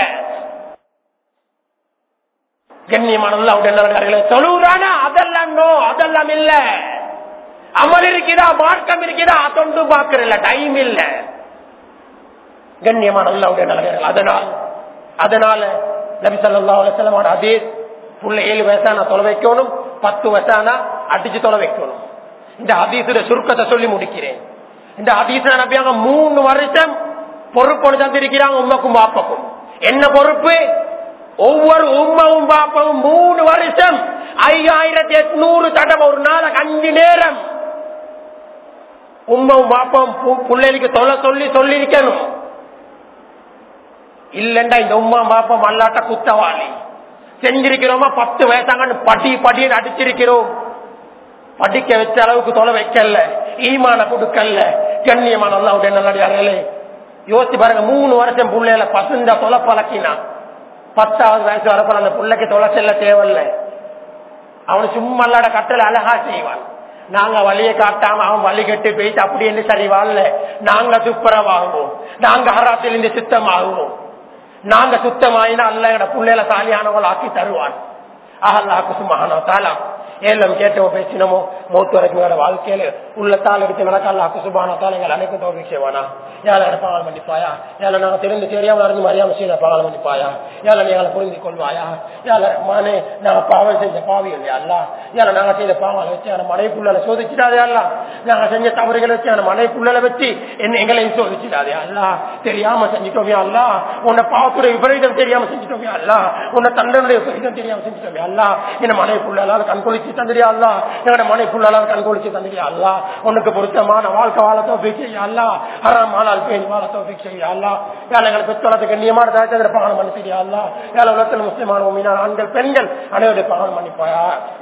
கண்ணியமானது அவருடைய சொல்லுறானா அதெல்லாம் நோ அதெல்லாம் இல்ல அமல் இருக்குதா மார்க்கம் இருக்குதா தொண்டு பாக்குறல டைம் இல்ல கண்ணியமானது அவருடைய நல்லவர்கள் அதனால் அதனால நபி சொல்லா அலுவலமோட அதே புள்ள ஏழு வயசானா தொலை வைக்கணும் பத்து வயசானா அடிச்சு தொலை வைக்கணும் இந்த அதீசுட சுருக்கத்தை சொல்லி முடிக்கிறேன் இந்த அதீச நபியாக மூணு வருஷம் பொறுப்பு தந்திருக்கிறாங்க உண்மைக்கும் பாப்பக்கும் என்ன பொறுப்பு ஒவ்வொரு உண்மவும் பாப்பவும் மூணு வருஷம் ஐயாயிரத்தி எட்நூறு தடவை ஒரு நாளைக்கு அஞ்சு நேரம் உண்மவும் பாப்பம் பிள்ளைகளுக்கு தொலை சொல்லி சொல்லியிருக்கணும் இல்லண்டா இந்த உமா பாப்பம் அல்லாட்ட குத்தவாளி செஞ்சிருக்கிறோமா பத்து வயசாங்கன்னு படி படின்னு அடிச்சிருக்கிறோம் படிக்க வச்ச அளவுக்கு தொலை வைக்கல ஈமான கொடுக்கல கண்ணியமான அல்லாவுடைய நல்லடியார்களே யோசிச்சு பாருங்க மூணு வருஷம் புள்ளையில பசுந்த தொலை பழக்கினா பத்தாவது வயசு வரப்போ அந்த பிள்ளைக்கு தொலை செல்ல தேவையில்ல அவனு சும்மா அல்லாட கட்டளை அழகா செய்வான் நாங்க வழியை காட்டாம அவன் வழி கட்டு போயிட்டு அப்படி என்று சரி வாழல நாங்க துப்புரவாகுவோம் நாங்க ஹராத்திலிருந்து சுத்தமாகுவோம் நாங்க சுத்தமாயினா அல்ல பிள்ளைல சாலியானவள் ஆக்கி தருவான் அல்லாக்கு சுமகானோ தாலா ஏலம் கேட்டவோ பேசினமோ மூத்து வரைக்கும் வாழ்க்கையில உள்ளத்தால் எடுத்து நடக்கால அக்கு சுபானத்தால் எங்கள் அனைக்கும் தோல்வி செய்வானா ஏழை பாவம் பண்ணிப்பாயா ஏழை நாங்க தெரிந்து தெரியாம இருந்து அறியாம செய்த பாவம் பண்ணிப்பாயா ஏழை நீங்களை புரிந்து கொள்வாயா ஏழை மானே நாங்க பாவம் செஞ்ச பாவி இல்லையா அல்ல ஏழை நாங்க செய்த பாவங்களை வச்சு அந்த மனைப்புள்ள சோதிச்சிடாதே அல்ல நாங்க செஞ்ச தவறுகளை வச்சு அந்த மனைப்புள்ள வச்சு என்ன எங்களையும் சோதிச்சிடாதே அல்ல தெரியாம செஞ்சிட்டோமே அல்ல உன்னை பாவத்துடைய விபரீதம் தெரியாம செஞ்சிட்டோமே அல்ல உன்னை தண்டனுடைய விபரீதம் தெரியாம செஞ்சிட்டோமே அல்ல என்ன மனைப்புள்ள கண்கொழிச்சு தந்திரியா அல்ல எங்களோட மனைப்புள்ள கண்கொழிச்சு தந்திரியா அல்ல உனக்கு பொருத்தமான வாழ்க்கை வாழத்தோ செய்யா அல்ல ஹராம் ஆளால் பேணி வாழத்தோ செய்யா அல்ல ஏழைகள் பெற்றோளத்துக்கு கண்ணியமான தாய்ச்சந்திர பாவனம் பண்ணி செய்யா அல்ல ஏழை உலகத்தில் முஸ்லிமான உண்மையான ஆண்கள் பெண்கள் அனைவருடைய பாவனம் பண்ணிப்பாயா